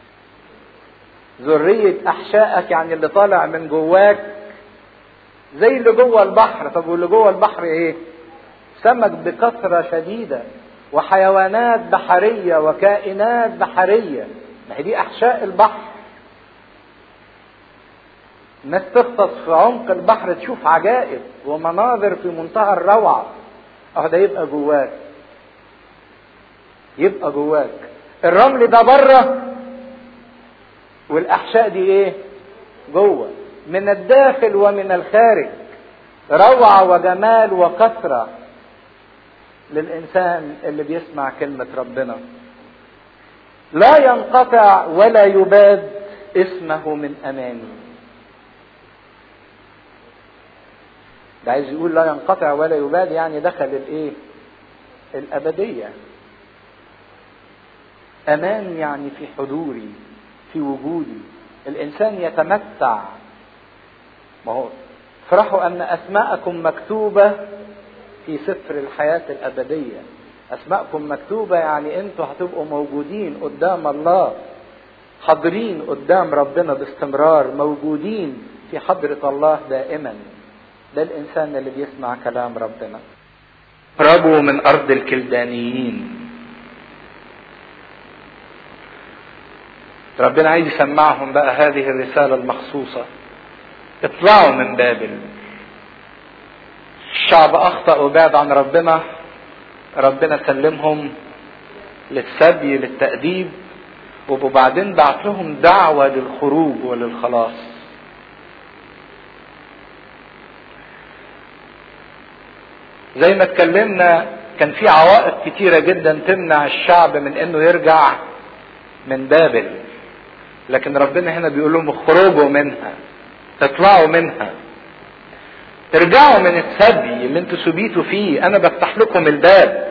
ذرية أحشائك يعني اللي طالع من جواك زي اللي جوه البحر طب واللي جوه البحر ايه؟ سمك بكثرة شديدة وحيوانات بحرية وكائنات بحرية ما هي دي أحشاء البحر الناس تغطس في عمق البحر تشوف عجائب ومناظر في منتهى الروعة اه ده يبقى جواك يبقى جواك الرمل ده بره والأحشاء دي ايه جوه من الداخل ومن الخارج روعة وجمال وكثرة للإنسان اللي بيسمع كلمة ربنا لا ينقطع ولا يباد اسمه من أمامي ده عايز يقول لا ينقطع ولا يباد يعني دخل الايه الأبدية أمان يعني في حضوري في وجودي الإنسان يتمتع ما هو افرحوا أن أسماءكم مكتوبة في سفر الحياة الأبدية أسماءكم مكتوبة يعني أنتوا هتبقوا موجودين قدام الله حاضرين قدام ربنا باستمرار موجودين في حضرة الله دائما ده الإنسان اللي بيسمع كلام ربنا هربوا من أرض الكلدانيين ربنا عايز يسمعهم بقى هذه الرسالة المخصوصة اطلعوا من بابل الشعب أخطأ وبعد عن ربنا ربنا سلمهم للسبي للتأديب وبعدين بعت لهم دعوة للخروج وللخلاص زي ما اتكلمنا كان في عوائق كتيرة جدا تمنع الشعب من انه يرجع من بابل لكن ربنا هنا بيقول لهم اخرجوا منها اطلعوا منها ارجعوا من السبي اللي انتوا سبيتوا فيه انا بفتح لكم الباب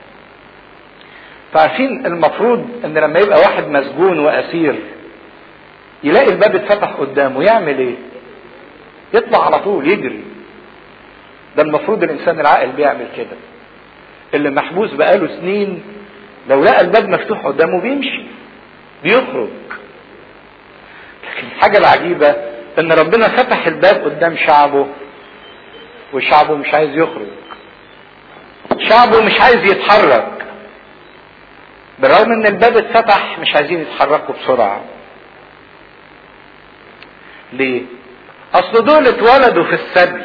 فعارفين المفروض ان لما يبقى واحد مسجون واسير يلاقي الباب اتفتح قدامه يعمل ايه يطلع على طول يجري ده المفروض الانسان العاقل بيعمل كده اللي محبوس بقاله سنين لو لقى الباب مفتوح قدامه بيمشي بيخرج لكن الحاجة العجيبة ان ربنا فتح الباب قدام شعبه وشعبه مش عايز يخرج شعبه مش عايز يتحرك بالرغم ان الباب اتفتح مش عايزين يتحركوا بسرعة ليه اصل دول اتولدوا في السبي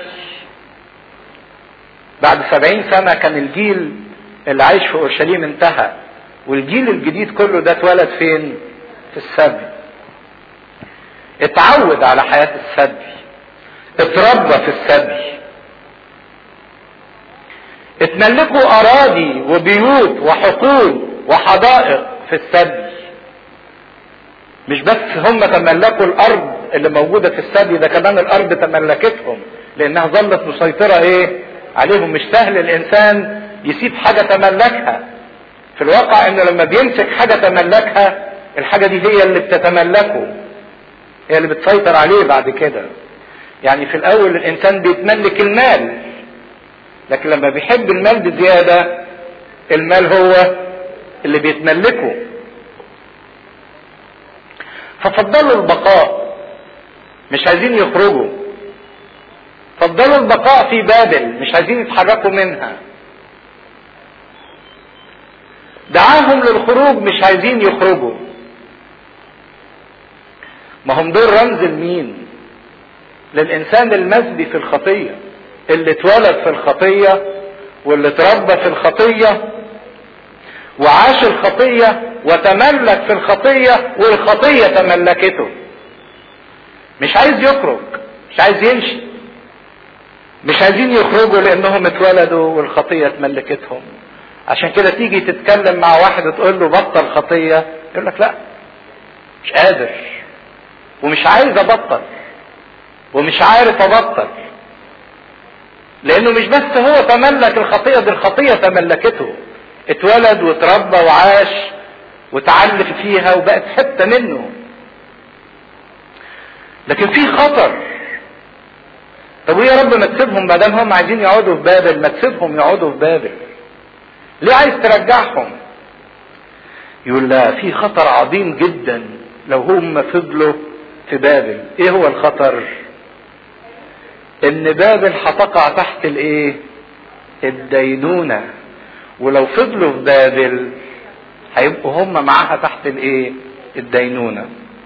بعد سبعين سنة كان الجيل اللي عايش في اورشليم انتهى والجيل الجديد كله ده اتولد فين في السبي اتعود على حياة السبي اتربى في السبي اتملكوا اراضي وبيوت وحقول وحدائق في السبي مش بس هم تملكوا الارض اللي موجودة في السبي ده كمان الارض تملكتهم لانها ظلت مسيطرة ايه عليهم مش سهل الانسان يسيب حاجة تملكها في الواقع انه لما بيمسك حاجة تملكها الحاجة دي هي اللي بتتملكه هي اللي بتسيطر عليه بعد كده يعني في الاول الانسان بيتملك المال لكن لما بيحب المال بزيادة المال هو اللي بيتملكه ففضلوا البقاء مش عايزين يخرجوا فضلوا البقاء في بابل مش عايزين يتحركوا منها دعاهم للخروج مش عايزين يخرجوا ما هم دول رمز لمين للانسان المسبي في الخطيه اللي اتولد في الخطيه واللي اتربى في الخطيه وعاش الخطيه وتملك في الخطيه والخطيه تملكته مش عايز يخرج مش عايز يمشي مش عايزين يخرجوا لانهم اتولدوا والخطيه تملكتهم عشان كده تيجي تتكلم مع واحد وتقول له بطل خطيه يقول لك لا مش قادر ومش عايز ابطل ومش عارف ابطل لانه مش بس هو تملك الخطيه دي الخطيه تملكته اتولد واتربى وعاش وتعلم فيها وبقت حته منه لكن في خطر طب ويا رب ما تسيبهم ما دام هم عايزين يقعدوا في بابل ما تسيبهم يقعدوا في بابل ليه عايز ترجعهم يقول لا في خطر عظيم جدا لو هم فضلوا في بابل ايه هو الخطر ان بابل هتقع تحت الايه الدينونة ولو فضلوا في بابل هيبقوا هم معاها تحت الايه الدينونة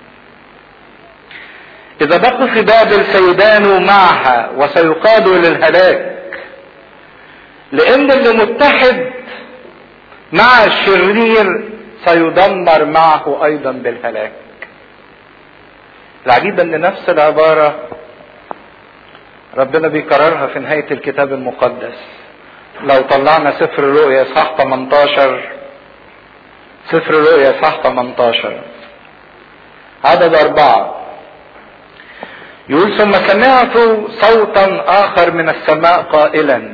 اذا بقوا في بابل سيدانوا معها وسيقادوا للهلاك لان اللي متحد مع الشرير سيدمر معه ايضا بالهلاك العجيب ان نفس العبارة ربنا بيكررها في نهاية الكتاب المقدس لو طلعنا سفر رؤيا صح 18 سفر رؤيا صح 18 عدد أربعة يقول ثم سمعت صوتا آخر من السماء قائلا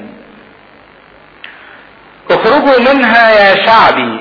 اخرجوا منها يا شعبي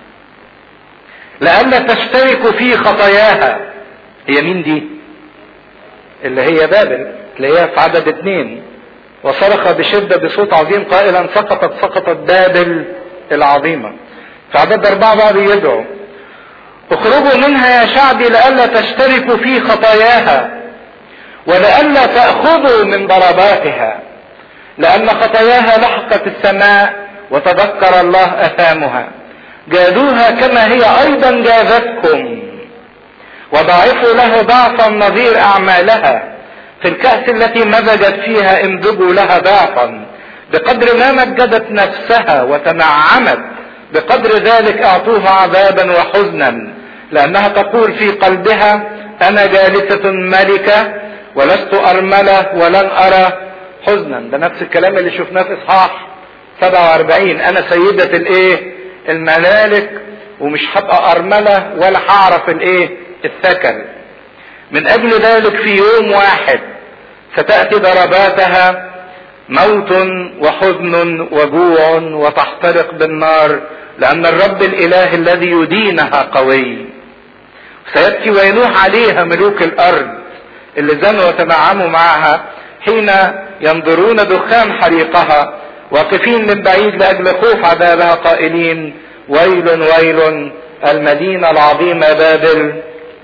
لئلا تشتركوا في خطاياها هي مين دي اللي هي بابل تلاقيها في عدد اتنين وصرخ بشدة بصوت عظيم قائلا سقطت سقطت بابل العظيمة في عدد أربعة بقى بيدعو اخرجوا منها يا شعبي لئلا تشتركوا في خطاياها ولئلا تأخذوا من ضرباتها لأن خطاياها لحقت السماء وتذكر الله أثامها جادوها كما هي أيضا جازتكم وضاعفوا له ضعفا نظير أعمالها في الكأس التي مزجت فيها امزجوا لها ضعفا بقدر ما مجدت نفسها وتنعمت بقدر ذلك اعطوها عذابا وحزنا لانها تقول في قلبها انا جالسة ملكة ولست ارملة ولن ارى حزنا ده نفس الكلام اللي شفناه في اصحاح 47 انا سيدة الايه الملالك ومش هبقى ارملة ولا هعرف الايه الثكل من اجل ذلك في يوم واحد ستأتي ضرباتها موت وحزن وجوع وتحترق بالنار لأن الرب الإله الذي يدينها قوي سيبكي وينوح عليها ملوك الأرض اللي زنوا وتنعموا معها حين ينظرون دخان حريقها واقفين من بعيد لأجل خوف عذابها قائلين ويل ويل المدينة العظيمة بابل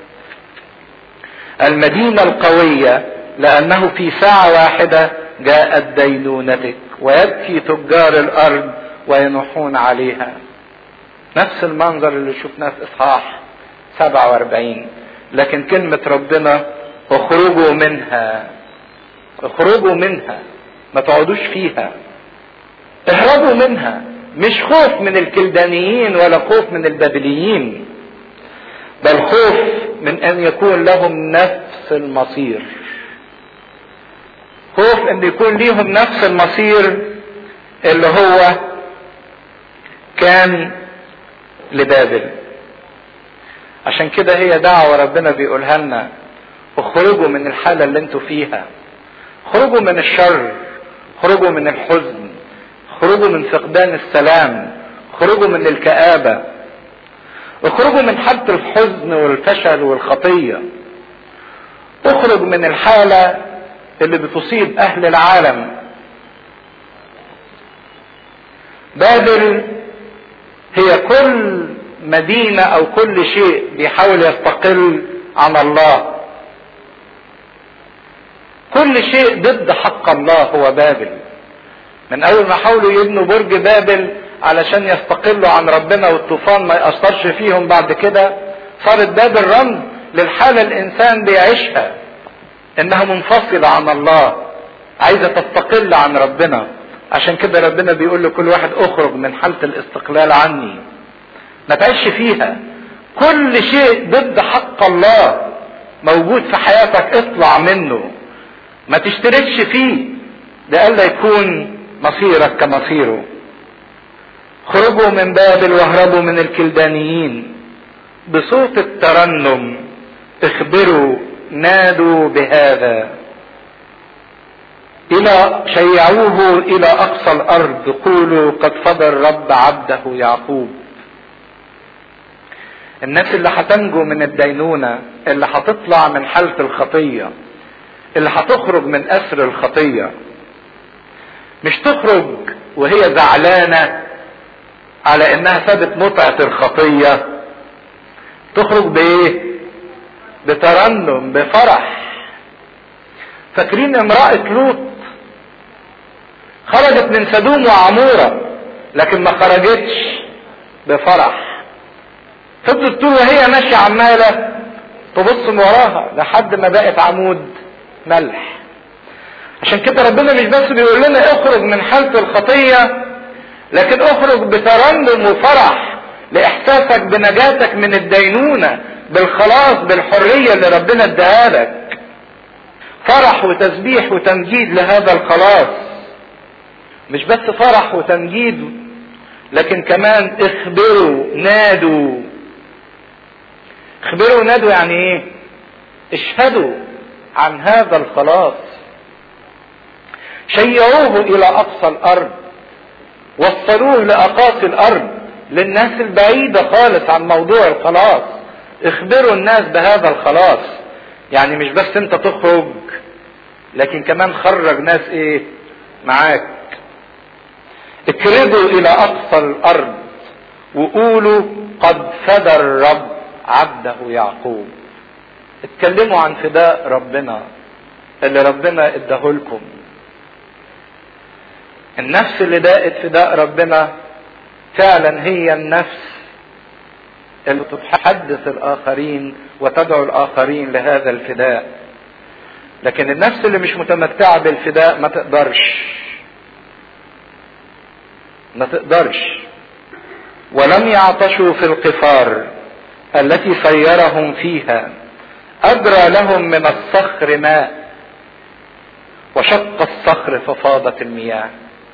المدينة القوية لأنه في ساعة واحدة جاءت دينونتك ويبكي تجار الأرض وينوحون عليها نفس المنظر اللي شفناه في إصحاح 47 لكن كلمة ربنا اخرجوا منها اخرجوا منها ما تقعدوش فيها اهربوا منها مش خوف من الكلدانيين ولا خوف من البابليين بل خوف من ان يكون لهم نفس المصير خوف ان يكون ليهم نفس المصير اللي هو كان لبابل عشان كده هي دعوة ربنا بيقولها لنا اخرجوا من الحالة اللي انتوا فيها اخرجوا من الشر اخرجوا من الحزن اخرجوا من فقدان السلام اخرجوا من الكآبة اخرجوا من حالة الحزن والفشل والخطية اخرج من الحالة اللي بتصيب اهل العالم بابل هي كل مدينة او كل شيء بيحاول يستقل عن الله كل شيء ضد حق الله هو بابل من اول ما حاولوا يبنوا برج بابل علشان يستقلوا عن ربنا والطوفان ما يأثرش فيهم بعد كده صارت بابل رمز للحالة الانسان بيعيشها انها منفصلة عن الله عايزة تستقل عن ربنا عشان كده ربنا بيقول لكل واحد اخرج من حالة الاستقلال عني ما تعيش فيها كل شيء ضد حق الله موجود في حياتك اطلع منه ما تشتركش فيه لئلا يكون مصيرك كمصيره خرجوا من بابل واهربوا من الكلدانيين بصوت الترنم اخبروا نادوا بهذا الى شيعوه الى اقصى الارض قولوا قد فضى الرب عبده يعقوب الناس اللي هتنجو من الدينونة اللي هتطلع من حالة الخطية اللي هتخرج من أسر الخطية مش تخرج وهي زعلانة على انها سابت متعة الخطية تخرج بايه بترنم بفرح فاكرين امرأة لوط خرجت من سدوم وعمورة لكن ما خرجتش بفرح فضلت طول وهي ماشية عمالة تبص من وراها لحد ما بقت عمود ملح عشان كده ربنا مش بس بيقول لنا اخرج من حالة الخطية لكن اخرج بترنم وفرح لاحساسك بنجاتك من الدينونة بالخلاص بالحرية اللي ربنا اداها لك فرح وتسبيح وتمجيد لهذا الخلاص مش بس فرح وتمجيد لكن كمان اخبروا نادوا اخبروا نادوا يعني ايه اشهدوا عن هذا الخلاص شيعوه الى اقصى الارض وصلوه لاقاصي الارض للناس البعيدة خالص عن موضوع الخلاص اخبروا الناس بهذا الخلاص يعني مش بس انت تخرج لكن كمان خرج ناس ايه معاك اكردوا الى اقصى الارض وقولوا قد فدى الرب عبده يعقوب اتكلموا عن فداء ربنا اللي ربنا اداهولكم النفس اللي داقت فداء ربنا فعلا هي النفس اللي تحدث الاخرين وتدعو الاخرين لهذا الفداء لكن النفس اللي مش متمتعه بالفداء ما تقدرش ما تقدرش ولم يعطشوا في القفار التي سيرهم فيها اجرى لهم من الصخر ماء وشق الصخر ففاضت المياه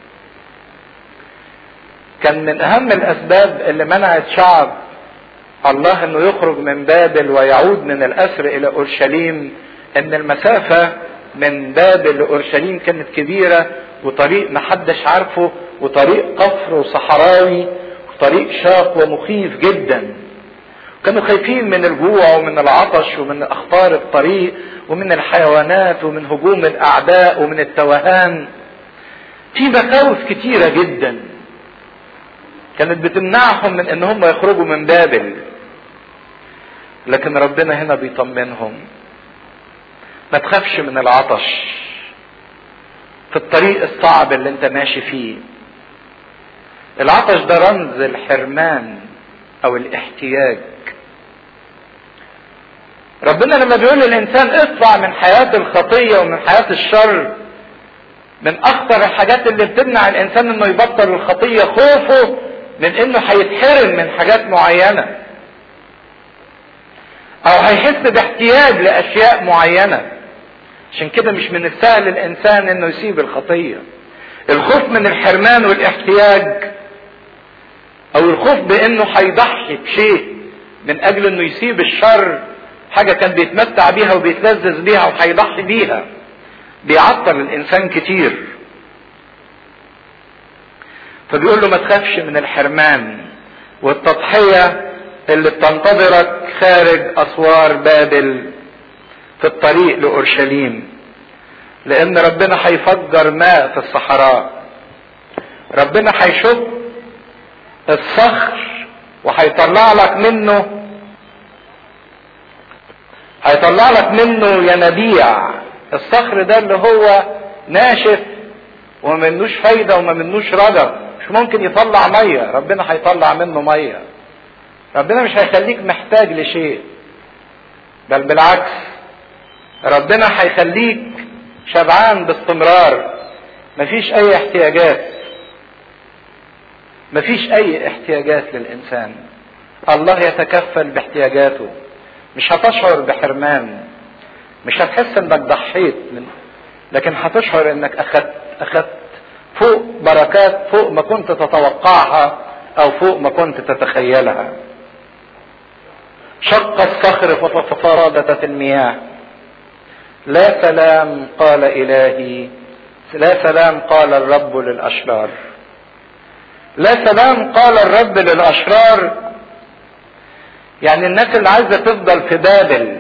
كان من اهم الاسباب اللي منعت شعب الله انه يخرج من بابل ويعود من الاسر الى اورشليم ان المسافة من بابل لاورشليم كانت كبيرة وطريق محدش عارفه وطريق قفر وصحراوي وطريق شاق ومخيف جدا كانوا خايفين من الجوع ومن العطش ومن اخطار الطريق ومن الحيوانات ومن هجوم الاعداء ومن التوهان في مخاوف كتيرة جدا كانت بتمنعهم من ان هم يخرجوا من بابل لكن ربنا هنا بيطمنهم ما تخافش من العطش في الطريق الصعب اللي انت ماشي فيه العطش ده رمز الحرمان او الاحتياج ربنا لما بيقول للانسان اطلع من حياة الخطية ومن حياة الشر من اخطر الحاجات اللي بتمنع الانسان انه يبطل الخطية خوفه من انه هيتحرم من حاجات معينة او هيحس باحتياج لاشياء معينة عشان كده مش من السهل الانسان انه يسيب الخطية الخوف من الحرمان والاحتياج او الخوف بانه هيضحي بشيء من اجل انه يسيب الشر حاجة كان بيتمتع بيها وبيتلذذ بيها وهيضحي بيها بيعطل الانسان كتير فبيقول له ما تخافش من الحرمان والتضحية اللي بتنتظرك خارج اسوار بابل في الطريق لاورشليم لان ربنا هيفجر ماء في الصحراء ربنا هيشق الصخر وهيطلع لك منه هيطلع لك منه ينابيع الصخر ده اللي هو ناشف وما منوش فايدة وما منوش رجا مش ممكن يطلع مية ربنا هيطلع منه مية ربنا مش هيخليك محتاج لشيء بل بالعكس ربنا هيخليك شبعان باستمرار مفيش اي احتياجات مفيش اي احتياجات للانسان الله يتكفل باحتياجاته مش هتشعر بحرمان مش هتحس انك ضحيت من لكن هتشعر انك اخدت اخدت فوق بركات فوق ما كنت تتوقعها او فوق ما كنت تتخيلها شق الصخر ففرادت المياه لا سلام قال الهي لا سلام قال الرب للاشرار لا سلام قال الرب للاشرار يعني الناس اللي عايزه تفضل في بابل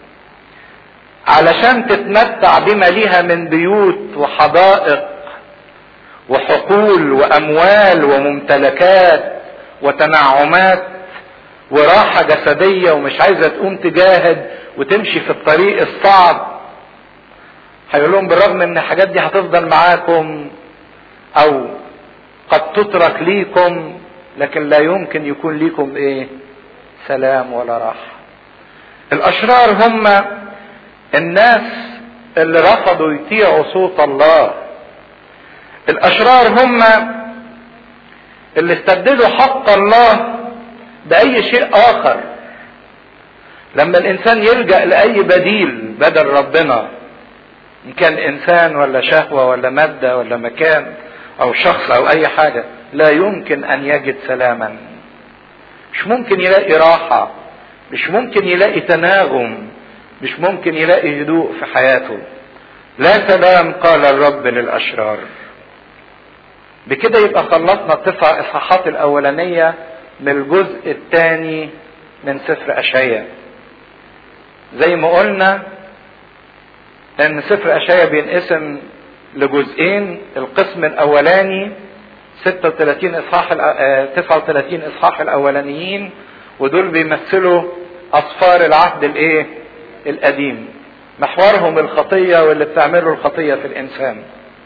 علشان تتمتع بما ليها من بيوت وحدائق وحقول واموال وممتلكات وتنعمات وراحة جسدية ومش عايزة تقوم تجاهد وتمشي في الطريق الصعب هيقول لهم بالرغم ان الحاجات دي هتفضل معاكم او قد تترك ليكم لكن لا يمكن يكون ليكم ايه سلام ولا راحة الاشرار هم الناس اللي رفضوا يطيعوا صوت الله الاشرار هم اللي استبدلوا حق الله باي شيء اخر لما الانسان يلجا لاي بديل بدل ربنا ان كان انسان ولا شهوه ولا ماده ولا مكان او شخص او اي حاجه لا يمكن ان يجد سلاما مش ممكن يلاقي راحه مش ممكن يلاقي تناغم مش ممكن يلاقي هدوء في حياته لا سلام قال الرب للاشرار بكده يبقى خلصنا التسع اصحاحات الاولانيه من الجزء الثاني من سفر اشعياء زي ما قلنا ان سفر اشعياء بينقسم لجزئين القسم الاولاني 36 اصحاح 39 اصحاح الاولانيين ودول بيمثلوا اصفار العهد الايه القديم محورهم الخطيه واللي بتعمله الخطيه في الانسان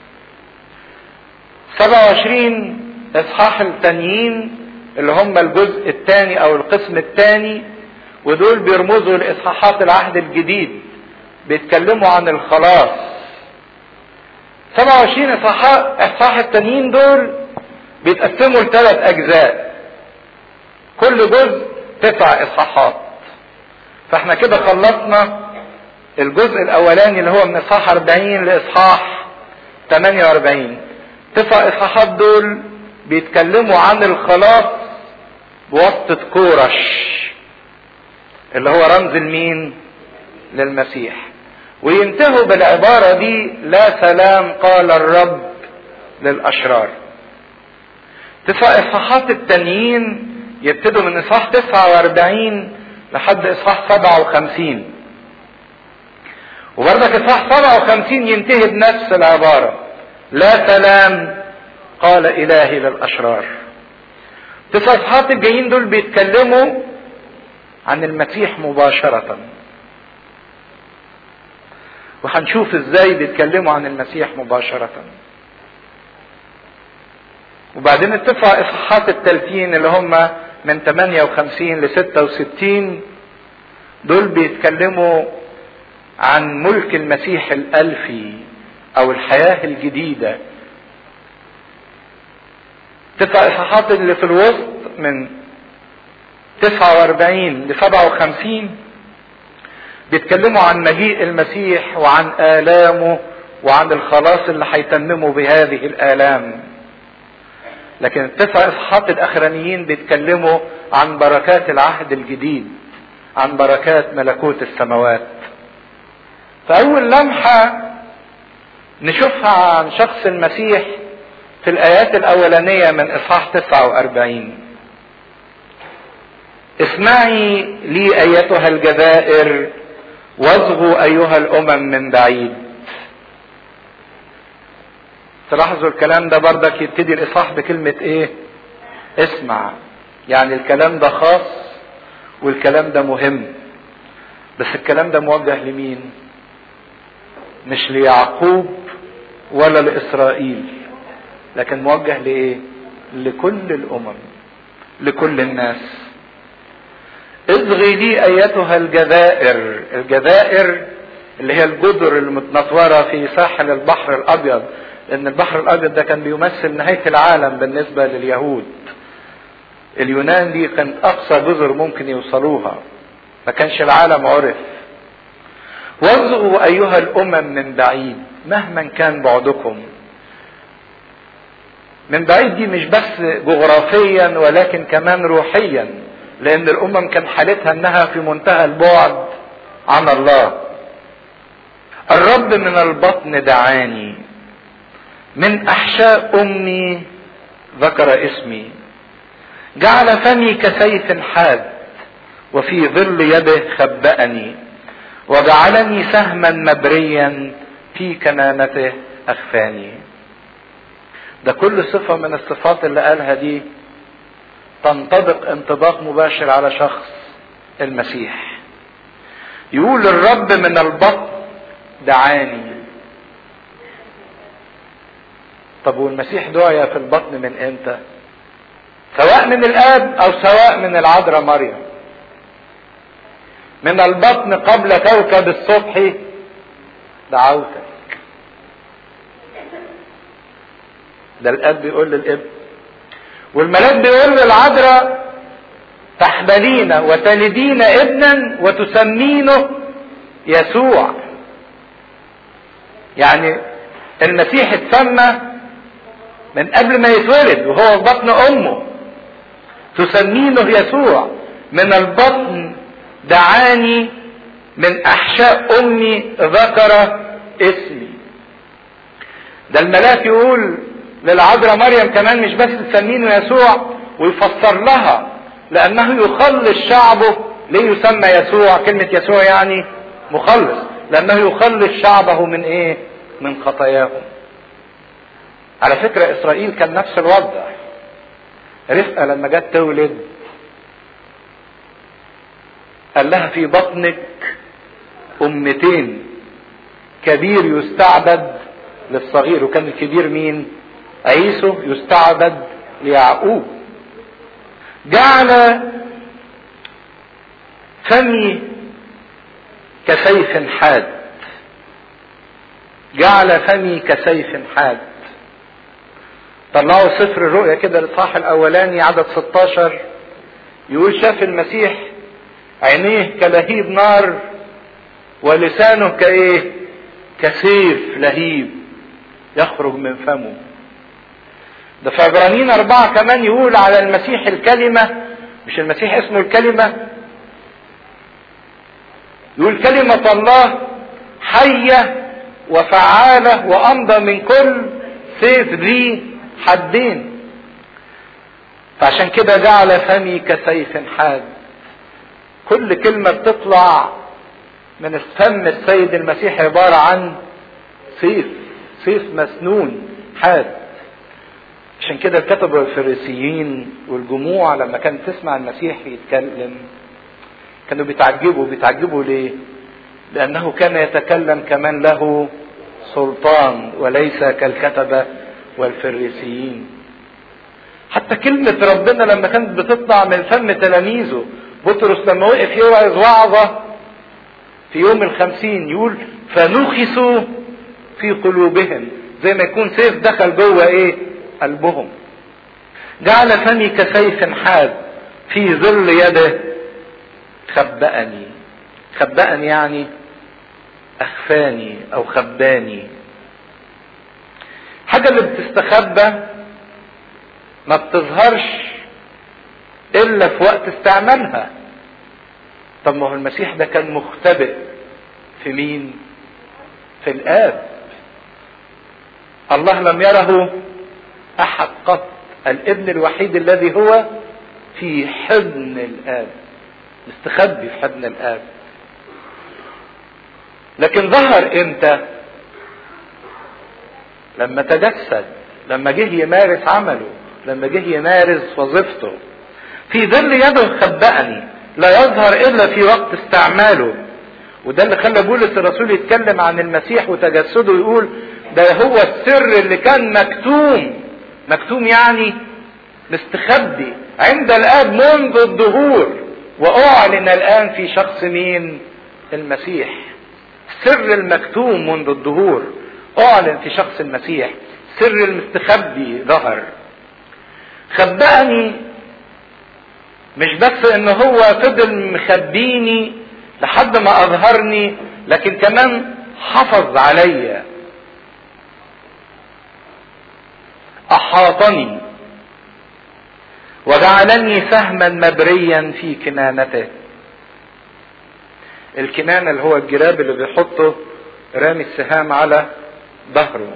27 اصحاح التانيين اللي هم الجزء الثاني او القسم الثاني ودول بيرمزوا لاصحاحات العهد الجديد بيتكلموا عن الخلاص 27 اصحاح اصحاح التانيين دول بيتقسموا لثلاث اجزاء كل جزء تسع اصحاحات فاحنا كده خلصنا الجزء الاولاني اللي هو من اصحاح 40 لاصحاح 48 تسع اصحاحات دول بيتكلموا عن الخلاص بواسطة كورش اللي هو رمز المين للمسيح وينتهوا بالعبارة دي لا سلام قال الرب للأشرار تسع إصحاحات التانيين يبتدوا من إصحاح 49 لحد إصحاح 57 وبرضك إصحاح 57 ينتهي بنفس العبارة لا سلام قال إلهي للأشرار تسع إصحاحات الجايين دول بيتكلموا عن المسيح مباشرة وهنشوف ازاي بيتكلموا عن المسيح مباشرة وبعدين التسع اصحاحات التالتين اللي هم من 58 ل 66 دول بيتكلموا عن ملك المسيح الالفي او الحياة الجديدة تسع اصحاحات اللي في الوسط من 49 ل 57 بيتكلموا عن مجيء المسيح وعن آلامه وعن الخلاص اللي هيتممه بهذه الآلام لكن التسع إصحاحات الأخرانيين بيتكلموا عن بركات العهد الجديد عن بركات ملكوت السماوات فأول لمحة نشوفها عن شخص المسيح في الآيات الأولانية من إصحاح 49 اسمعي لي أيتها الجزائر واصغوا أيها الأمم من بعيد تلاحظوا الكلام ده بردك يبتدي الإصحاح بكلمة إيه؟ اسمع يعني الكلام ده خاص والكلام ده مهم بس الكلام ده موجه لمين؟ مش ليعقوب ولا لإسرائيل لكن موجه لإيه؟ لكل الأمم لكل الناس اصغي لي ايتها الجزائر الجزائر اللي هي الجدر المتنطورة في ساحل البحر الأبيض لأن البحر الأبيض ده كان بيمثل نهاية العالم بالنسبة لليهود اليونان دي كانت أقصى جزر ممكن يوصلوها ما كانش العالم عرف وارزقوا أيها الأمم من بعيد مهما كان بعدكم من بعيد دي مش بس جغرافيا ولكن كمان روحيا لأن الأمم كان حالتها أنها في منتهى البعد عن الله الرب من البطن دعاني من أحشاء أمي ذكر اسمي جعل فمي كسيف حاد وفي ظل يده خبأني وجعلني سهما مبريا في كنانته أخفاني ده كل صفة من الصفات اللي قالها دي تنطبق انطباق مباشر على شخص المسيح يقول الرب من البطن دعاني طب والمسيح دعي في البطن من امتى سواء من الاب او سواء من العذراء مريم من البطن قبل كوكب الصبح دعوتك ده الاب بيقول للابن والملاك بيقول للعذراء تحبلين وتلدين ابنا وتسمينه يسوع يعني المسيح اتسمى من قبل ما يتولد وهو في بطن امه تسمينه يسوع من البطن دعاني من احشاء امي ذكر اسمي ده الملاك يقول للعذراء مريم كمان مش بس تسمينه يسوع ويفسر لها لانه يخلص شعبه ليه يسمى يسوع كلمة يسوع يعني مخلص لانه يخلص شعبه من ايه من خطاياهم على فكرة اسرائيل كان نفس الوضع رفقة لما جت تولد قال لها في بطنك امتين كبير يستعبد للصغير وكان الكبير مين عيسو يستعبد ليعقوب جعل فمي كسيف حاد جعل فمي كسيف حاد طلعوا سفر الرؤيا كده الاصحاح الاولاني عدد 16 يقول شاف المسيح عينيه كلهيب نار ولسانه كايه كسيف لهيب يخرج من فمه ده في عبرانيين أربعة كمان يقول على المسيح الكلمة مش المسيح اسمه الكلمة يقول كلمة الله حية وفعالة وأمضى من كل سيف ذي حدين فعشان كده جعل فمي كسيف حاد كل كلمة بتطلع من فم السيد المسيح عبارة عن سيف سيف مسنون حاد عشان كده الكتبة والفريسيين والجموع لما كانت تسمع المسيح يتكلم كانوا بيتعجبوا بيتعجبوا ليه؟ لأنه كان يتكلم كمان له سلطان وليس كالكتبة والفريسيين حتى كلمة ربنا لما كانت بتطلع من فم تلاميذه بطرس لما وقف يوعظ وعظة في يوم الخمسين يقول فنخسوا في قلوبهم زي ما يكون سيف دخل جوه ايه قلبهم جعل فمي كسيف حاد في ظل يده خبأني خبأني يعني أخفاني أو خباني حاجة اللي بتستخبى ما بتظهرش إلا في وقت استعمالها طب ما هو المسيح ده كان مختبئ في مين؟ في الآب الله لم يره أحد قط الابن الوحيد الذي هو في حضن الآب مستخبي في حضن الآب لكن ظهر امتى لما تجسد لما جه يمارس عمله لما جه يمارس وظيفته في ظل يده خبأني لا يظهر الا في وقت استعماله وده اللي خلى بولس الرسول يتكلم عن المسيح وتجسده يقول ده هو السر اللي كان مكتوم مكتوم يعني مستخبي عند الاب منذ الظهور واعلن الان في شخص مين المسيح سر المكتوم منذ الدهور اعلن في شخص المسيح سر المستخبي ظهر خبأني مش بس ان هو فضل مخبيني لحد ما اظهرني لكن كمان حفظ عليا احاطني وجعلني سهما مبريا في كنانته الكنانة اللي هو الجراب اللي بيحطه رامي السهام على ظهره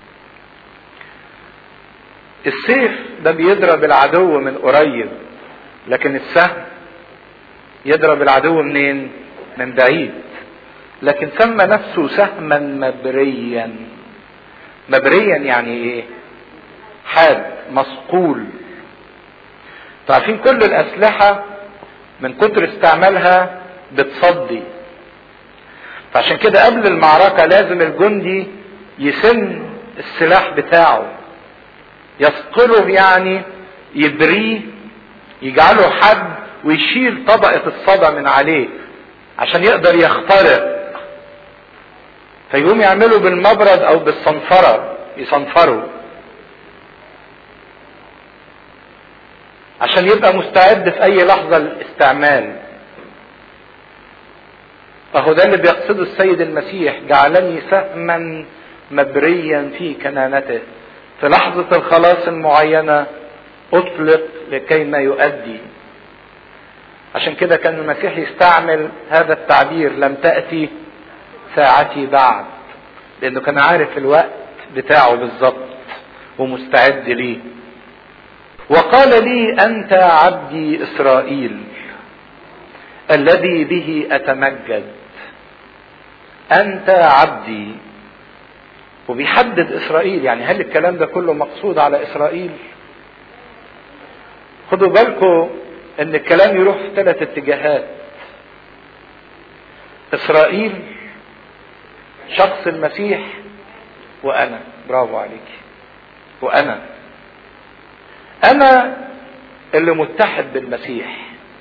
السيف ده بيضرب العدو من قريب لكن السهم يضرب العدو منين من بعيد لكن سمى نفسه سهما مبريا مبريا يعني ايه حاد مصقول تعرفين كل الاسلحة من كتر استعمالها بتصدي فعشان كده قبل المعركة لازم الجندي يسن السلاح بتاعه يثقله يعني يبريه يجعله حد ويشيل طبقة الصدى من عليه عشان يقدر يخترق فيقوم يعمله بالمبرد او بالصنفرة يصنفره عشان يبقى مستعد في اي لحظة للاستعمال فهو ده اللي بيقصده السيد المسيح جعلني سهما مبريا في كنانته في لحظة الخلاص المعينة اطلق لكي ما يؤدي عشان كده كان المسيح يستعمل هذا التعبير لم تأتي ساعتي بعد لانه كان عارف الوقت بتاعه بالظبط ومستعد ليه وقال لي انت عبدي اسرائيل الذي به اتمجد انت عبدي وبيحدد اسرائيل يعني هل الكلام ده كله مقصود على اسرائيل خدوا بالكم ان الكلام يروح في ثلاث اتجاهات اسرائيل شخص المسيح وانا برافو عليك وانا انا اللي متحد بالمسيح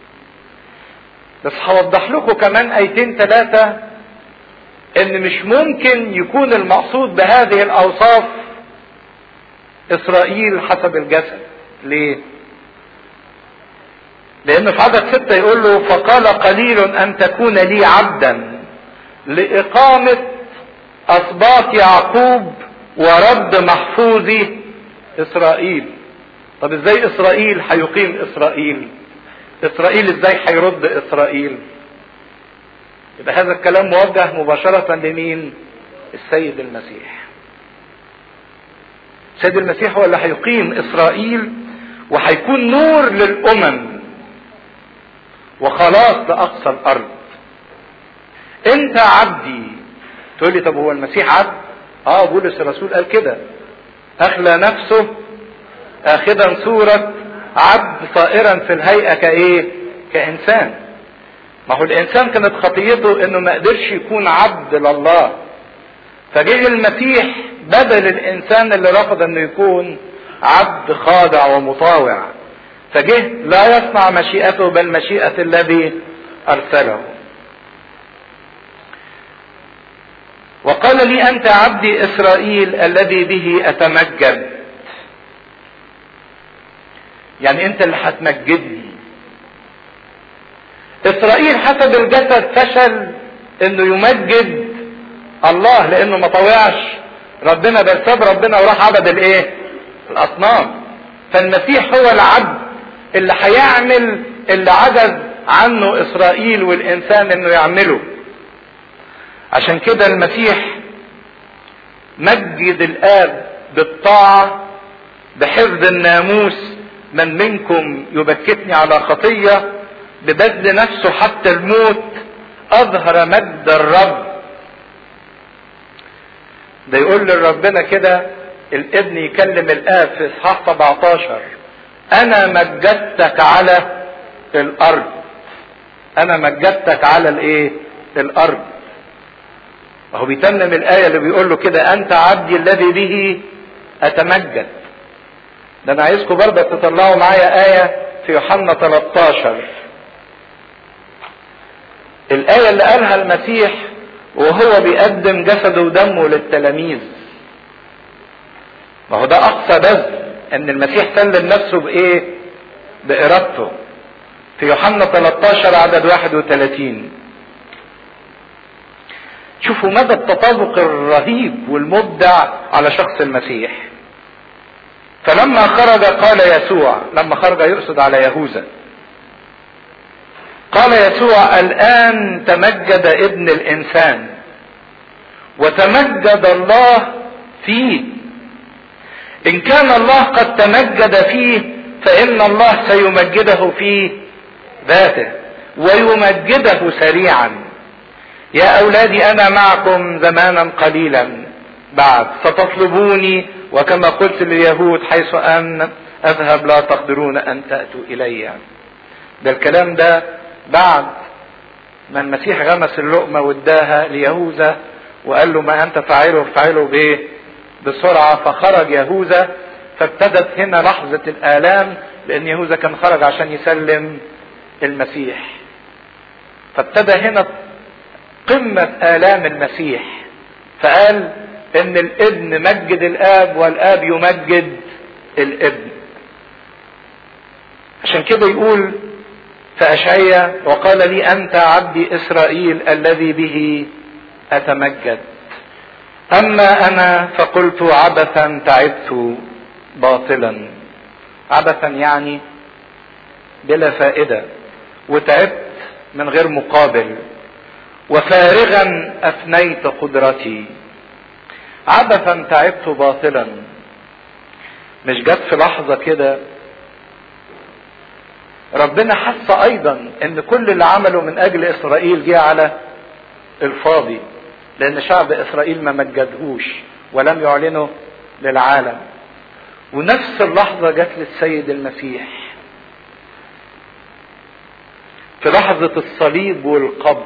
بس هوضح لكم كمان ايتين ثلاثة ان مش ممكن يكون المقصود بهذه الاوصاف اسرائيل حسب الجسد ليه لان في عدد ستة يقول له فقال قليل ان تكون لي عبدا لاقامة اسباط يعقوب ورد محفوظي اسرائيل طب ازاي اسرائيل هيقيم اسرائيل اسرائيل ازاي هيرد اسرائيل يبقى هذا الكلام موجه مباشرة لمين السيد المسيح السيد المسيح هو اللي هيقيم اسرائيل وهيكون نور للامم وخلاص لاقصى الارض انت عبدي تقول لي طب هو المسيح عبد اه بولس الرسول قال كده اخلى نفسه اخذا صورة عبد صائرا في الهيئة كايه كانسان ما هو الانسان كانت خطيته انه ما قدرش يكون عبد لله فجه المسيح بدل الانسان اللي رفض انه يكون عبد خاضع ومطاوع فجه لا يصنع مشيئته بل مشيئة الذي ارسله وقال لي انت عبدي اسرائيل الذي به اتمجد يعني انت اللي هتمجدني اسرائيل حسب الجسد فشل انه يمجد الله لانه ما طوعش ربنا بل ساب ربنا وراح عبد الايه الاصنام فالمسيح هو العبد اللي هيعمل اللي عجز عنه اسرائيل والانسان انه يعمله عشان كده المسيح مجد الاب بالطاعه بحفظ الناموس من منكم يبكتني على خطيه ببذل نفسه حتى الموت اظهر مجد الرب ده يقول لربنا كده الابن يكلم الاب في اصحاح 17 انا مجدتك على الارض انا مجدتك على الايه الارض وهو بيتمم الايه اللي بيقول له كده انت عبدي الذي به اتمجد ده انا عايزكم برضه تطلعوا معايا ايه في يوحنا 13 الآية اللي قالها المسيح وهو بيقدم جسده ودمه للتلاميذ ما هو ده اقصى بذل ان المسيح سلم نفسه بايه بارادته في يوحنا 13 عدد 31 شوفوا مدى التطابق الرهيب والمبدع على شخص المسيح فلما خرج قال يسوع لما خرج يقصد على يهوذا قال يسوع الان تمجد ابن الانسان وتمجد الله فيه ان كان الله قد تمجد فيه فان الله سيمجده في ذاته ويمجده سريعا يا اولادي انا معكم زمانا قليلا بعد ستطلبوني وكما قلت لليهود حيث ان اذهب لا تقدرون ان تاتوا الي ده الكلام ده بعد ما المسيح غمس اللقمه واداها ليهوذا وقال له ما انت فاعله فاعله بايه بسرعه فخرج يهوذا فابتدت هنا لحظه الالام لان يهوذا كان خرج عشان يسلم المسيح فابتدى هنا قمة آلام المسيح فقال إن الابن مجد الآب والآب يمجد الابن عشان كده يقول في أشعية وقال لي أنت عبدي إسرائيل الذي به أتمجد أما أنا فقلت عبثا تعبت باطلا عبثا يعني بلا فائدة وتعبت من غير مقابل وفارغا افنيت قدرتي عبثا تعبت باطلا مش جت في لحظة كده ربنا حس ايضا ان كل اللي عمله من اجل اسرائيل جه على الفاضي لان شعب اسرائيل ما مجدهوش ولم يعلنه للعالم ونفس اللحظة جت للسيد المسيح في لحظة الصليب والقبر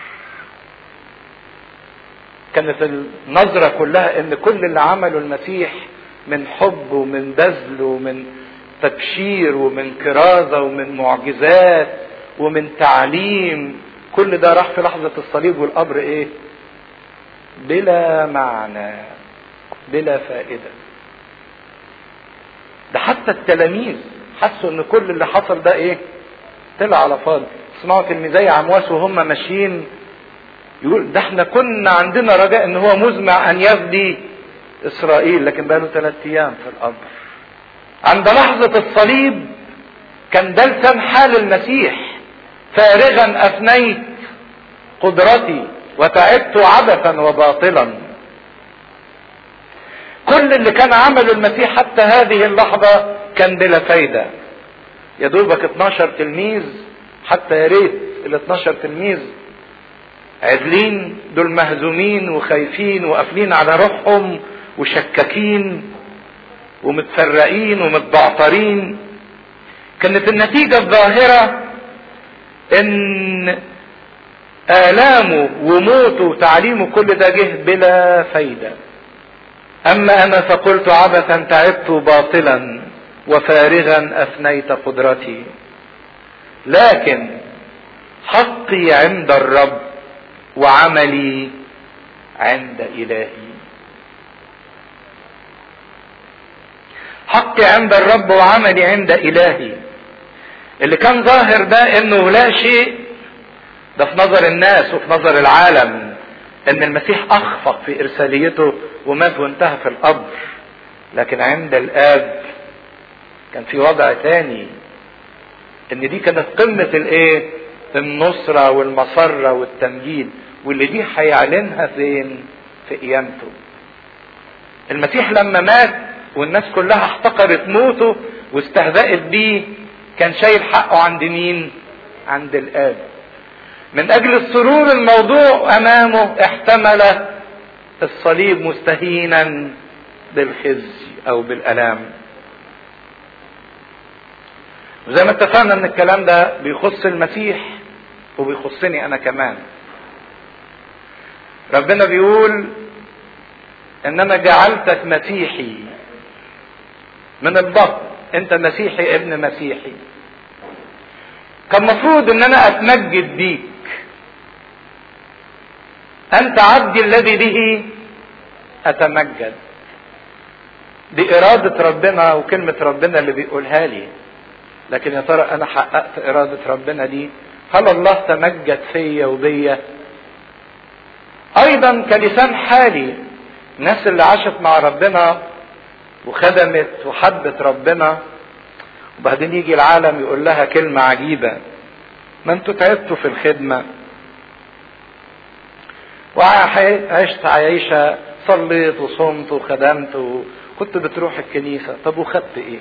كانت النظرة كلها ان كل اللي عمله المسيح من حب ومن بذل ومن تبشير ومن كرازة ومن معجزات ومن تعليم كل ده راح في لحظة الصليب والقبر ايه بلا معنى بلا فائدة ده حتى التلاميذ حسوا ان كل اللي حصل ده ايه طلع على فاضي اسمعوا تلميذي عمواس وهم ماشيين يقول ده احنا كنا عندنا رجاء ان هو مزمع ان يفدي اسرائيل لكن بقاله ثلاث ايام في القبر عند لحظة الصليب كان ده لسان حال المسيح فارغا افنيت قدرتي وتعبت عبثا وباطلا كل اللي كان عمله المسيح حتى هذه اللحظة كان بلا فايدة يا دوبك 12 تلميذ حتى يا ريت ال 12 تلميذ عدلين دول مهزومين وخايفين وقافلين على روحهم وشكاكين ومتفرقين ومتبعترين كانت النتيجة الظاهرة ان آلامه وموته وتعليمه كل ده جه بلا فايدة أما أنا فقلت عبثا تعبت باطلا وفارغا أفنيت قدرتي لكن حقي عند الرب وعملي عند إلهي حقي عند الرب وعملي عند إلهي اللي كان ظاهر ده انه لا شيء ده في نظر الناس وفي نظر العالم ان المسيح اخفق في ارساليته ومات وانتهى في القبر لكن عند الاب كان في وضع تاني ان دي كانت قمة الايه النصرة والمسرة والتمجيد واللي دي هيعلنها فين في قيامته المسيح لما مات والناس كلها احتقرت موته واستهزأت بيه كان شايل حقه عند مين عند الاب من اجل السرور الموضوع امامه احتمل الصليب مستهينا بالخزي او بالالام وزي ما اتفقنا ان الكلام ده بيخص المسيح وبيخصني انا كمان ربنا بيقول ان انا جعلتك مسيحي من البطن انت مسيحي ابن مسيحي كان مفروض ان انا اتمجد بيك انت عبدي الذي به اتمجد دي ارادة ربنا وكلمة ربنا اللي بيقولها لي لكن يا ترى انا حققت ارادة ربنا دي هل الله تمجد فيا وبيا ايضا كلسان حالي الناس اللي عاشت مع ربنا وخدمت وحبت ربنا وبعدين يجي العالم يقول لها كلمة عجيبة ما انتوا تعبتوا في الخدمة وعشت عيشة صليت وصمت وخدمت وكنت بتروح الكنيسة طب وخدت ايه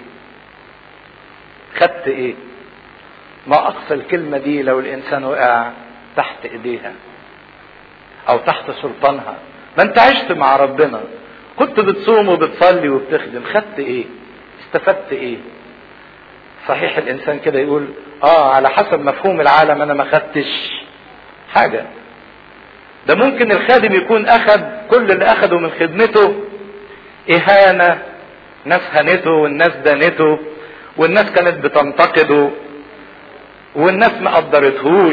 خدت ايه ما اقصى الكلمة دي لو الانسان وقع تحت ايديها او تحت سلطانها ما انت عشت مع ربنا كنت بتصوم وبتصلي وبتخدم خدت ايه استفدت ايه صحيح الانسان كده يقول اه على حسب مفهوم العالم انا ما خدتش حاجة ده ممكن الخادم يكون اخد كل اللي اخده من خدمته اهانة ناس هنته والناس دانته والناس كانت بتنتقده والناس ما قدرتهوش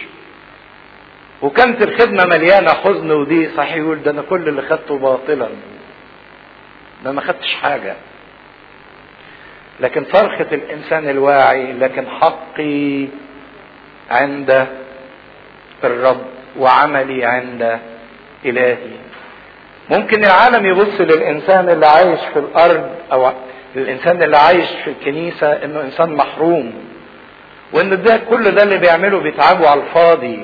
وكانت الخدمة مليانة حزن وضيق صحيح يقول ده انا كل اللي خدته باطلا ده ما خدتش حاجة لكن صرخة الانسان الواعي لكن حقي عند الرب وعملي عند الهي ممكن العالم يبص للانسان اللي عايش في الارض او الانسان اللي عايش في الكنيسة انه انسان محروم وان ده كل ده اللي بيعمله بيتعبوا على الفاضي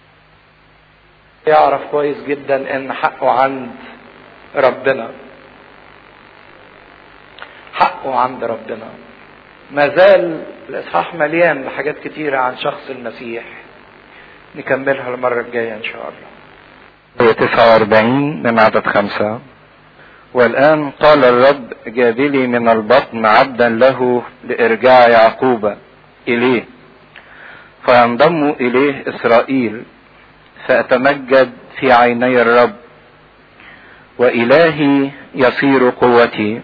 يعرف كويس جدا ان حقه عند ربنا حقه عند ربنا ما زال الاصحاح مليان بحاجات كتيرة عن شخص المسيح نكملها المرة الجاية ان شاء الله 49 من عدد خمسة والآن قال الرب جابلي من البطن عبدا له لإرجاع يعقوب إليه فينضم إليه إسرائيل فأتمجد في عيني الرب وإلهي يصير قوتي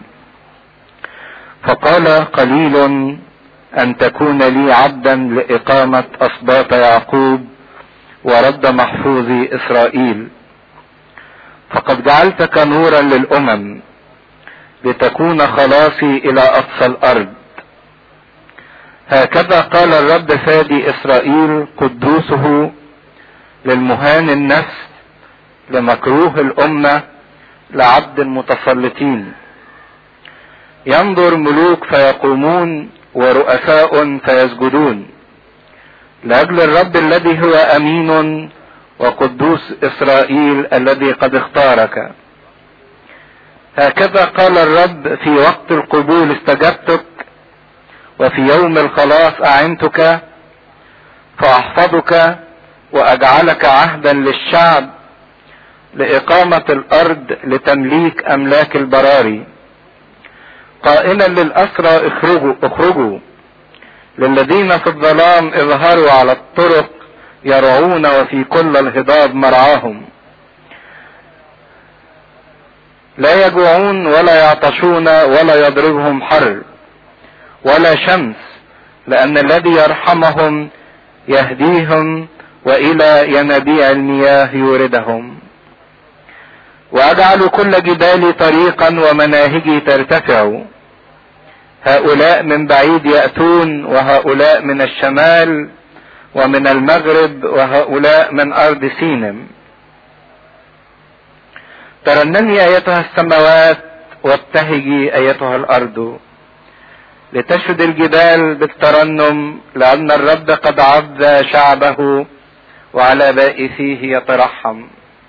فقال قليل أن تكون لي عبدا لإقامة أسباط يعقوب ورد محفوظي إسرائيل فقد جعلتك نورا للأمم لتكون خلاصي إلى أقصى الأرض هكذا قال الرب فادي إسرائيل قدوسه للمهان النفس لمكروه الأمة لعبد المتسلطين ينظر ملوك فيقومون ورؤساء فيسجدون لأجل الرب الذي هو أمين وقدوس إسرائيل الذي قد اختارك هكذا قال الرب في وقت القبول استجبتك وفي يوم الخلاص أعنتك فأحفظك وأجعلك عهدا للشعب لإقامة الأرض لتمليك أملاك البراري قائلا للأسرى اخرجوا اخرجوا للذين في الظلام اظهروا على الطرق يرعون وفي كل الهضاب مرعاهم لا يجوعون ولا يعطشون ولا يضربهم حر ولا شمس لأن الذي يرحمهم يهديهم وإلى ينابيع المياه يوردهم وأجعل كل جبالي طريقا ومناهجي ترتفع هؤلاء من بعيد يأتون وهؤلاء من الشمال ومن المغرب وهؤلاء من أرض سينم ترنمي أيتها السماوات وابتهجي أيتها الأرض لتشهد الجبال بالترنم لأن الرب قد عض شعبه وعلى بائسيه يترحم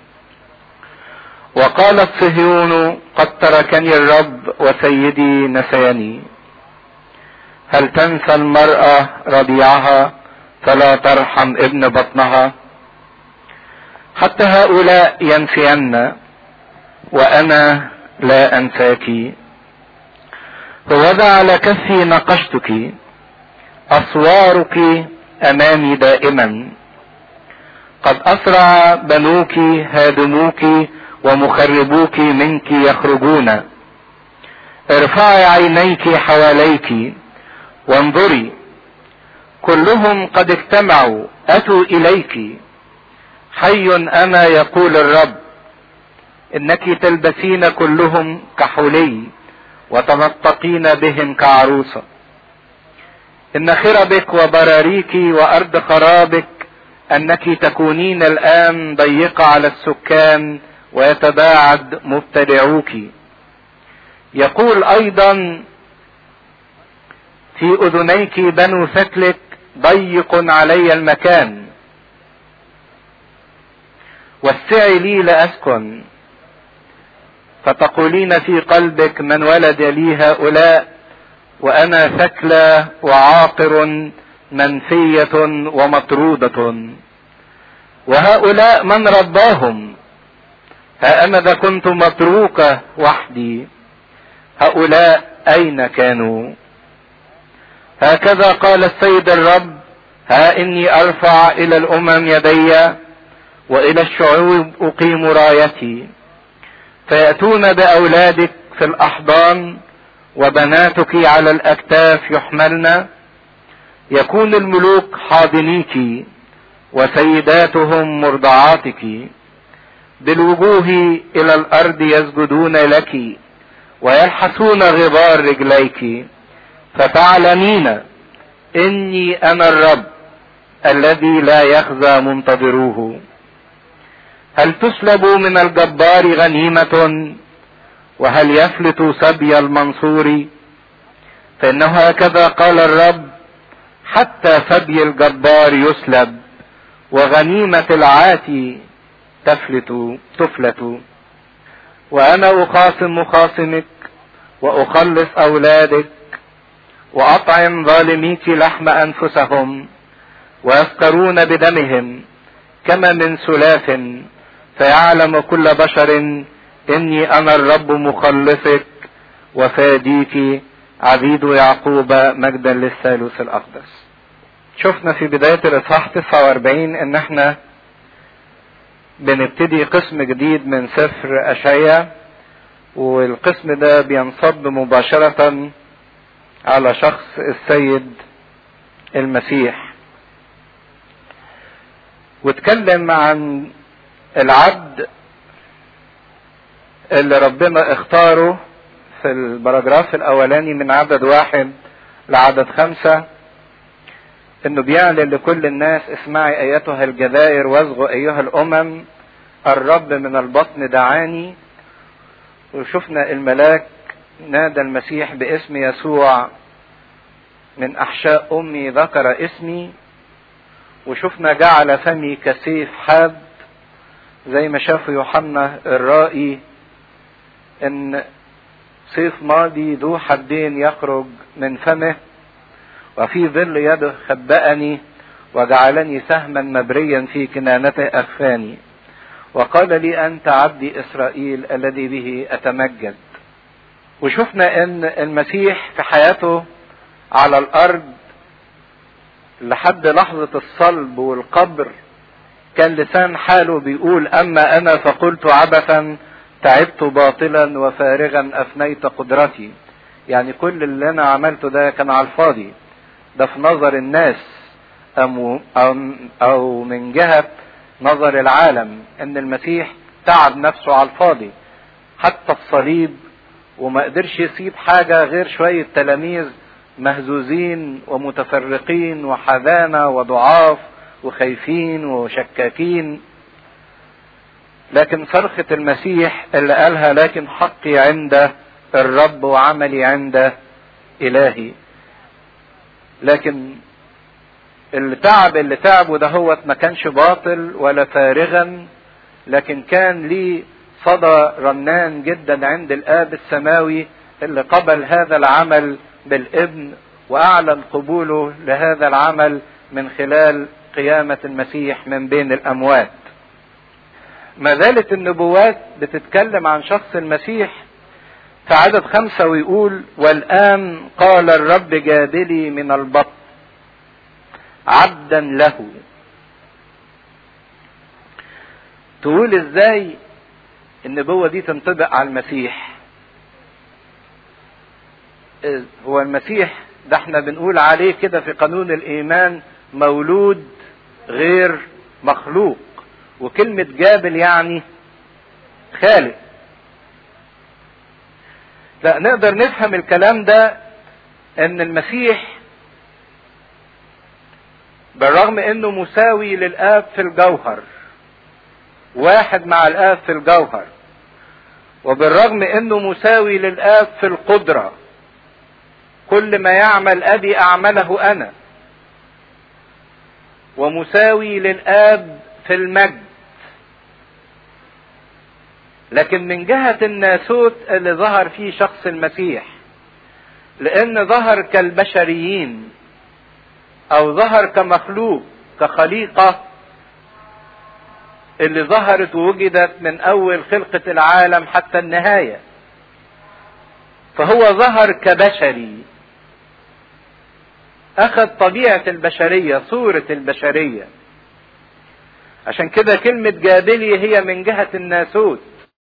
وقالت صهيون قد تركني الرب وسيدي نسيني هل تنسى المرأة رضيعها فلا ترحم ابن بطنها حتى هؤلاء ينسين وأنا لا أنساك ووضع على كفي نقشتك أسوارك أمامي دائما قد أسرع بنوك هادموك ومخربوك منك يخرجون ارفعي عينيك حواليك وانظري كلهم قد اجتمعوا اتوا اليك حي انا يقول الرب انك تلبسين كلهم كحلي وتنطقين بهم كعروسه ان خربك وبراريك وارض خرابك انك تكونين الان ضيقه على السكان ويتباعد مبتدعوك يقول ايضا في اذنيك بنو ثكلك ضيق علي المكان وسعي لي لاسكن فتقولين في قلبك من ولد لي هؤلاء وانا ثكلى وعاقر منفية ومطرودة وهؤلاء من رباهم ها انا ذا كنت متروكة وحدي هؤلاء اين كانوا هكذا قال السيد الرب ها اني ارفع الى الامم يدي والى الشعوب اقيم رايتي فياتون باولادك في الاحضان وبناتك على الاكتاف يحملن يكون الملوك حاضنيك وسيداتهم مرضعاتك بالوجوه الى الارض يسجدون لك ويلحسون غبار رجليك فتعلمين اني انا الرب الذي لا يخزى منتظروه هل تسلب من الجبار غنيمة وهل يفلت سبي المنصور فانه هكذا قال الرب حتى سبي الجبار يسلب وغنيمة العاتي تفلت تفلت وانا اخاصم مخاصمك واخلص اولادك واطعم ظالميك لحم انفسهم ويسكرون بدمهم كما من سلاف فيعلم كل بشر اني انا الرب مخلصك وفاديك عبيد يعقوب مجدا للثالوث الاقدس شفنا في بداية الاصحاح 49 ان احنا بنبتدي قسم جديد من سفر اشعيا والقسم ده بينصب مباشرة على شخص السيد المسيح واتكلم عن العبد اللي ربنا اختاره في البراجراف الاولاني من عدد واحد لعدد خمسة انه بيعلن لكل الناس اسمعي ايتها الجزائر واصغوا ايها الامم الرب من البطن دعاني وشفنا الملاك نادى المسيح باسم يسوع من احشاء امي ذكر اسمي وشفنا جعل فمي كسيف حاد زي ما شاف يوحنا الرائي ان سيف ماضي ذو حدين يخرج من فمه وفي ظل يده خبأني وجعلني سهما مبريا في كنانته أخفاني وقال لي أنت عبدي إسرائيل الذي به أتمجد وشفنا أن المسيح في حياته على الأرض لحد لحظة الصلب والقبر كان لسان حاله بيقول أما أنا فقلت عبثا تعبت باطلا وفارغا أفنيت قدرتي يعني كل اللي أنا عملته ده كان على الفاضي ده في نظر الناس أو, أو من جهة نظر العالم ان المسيح تعب نفسه على الفاضي حتى الصليب وما قدرش يسيب حاجة غير شوية تلاميذ مهزوزين ومتفرقين وحزانة وضعاف وخايفين وشكاكين لكن صرخة المسيح اللي قالها لكن حقي عند الرب وعملي عند إلهي لكن التعب اللي تعبه ده هو ما كانش باطل ولا فارغا لكن كان ليه صدى رنان جدا عند الاب السماوي اللي قبل هذا العمل بالابن واعلن قبوله لهذا العمل من خلال قيامة المسيح من بين الاموات ما زالت النبوات بتتكلم عن شخص المسيح في عدد خمسة ويقول والآن قال الرب جادلي من البطن عبدا له تقول ازاي النبوة دي تنطبق على المسيح هو المسيح ده احنا بنقول عليه كده في قانون الايمان مولود غير مخلوق وكلمة جابل يعني خالق لا نقدر نفهم الكلام ده ان المسيح بالرغم انه مساوي للاب في الجوهر واحد مع الاب في الجوهر وبالرغم انه مساوي للاب في القدره كل ما يعمل ابي اعمله انا ومساوي للاب في المجد لكن من جهة الناسوت اللي ظهر فيه شخص المسيح لأن ظهر كالبشريين أو ظهر كمخلوق كخليقة اللي ظهرت ووجدت من أول خلقة العالم حتى النهاية فهو ظهر كبشري أخذ طبيعة البشرية صورة البشرية عشان كده كلمة جابلي هي من جهة الناسوت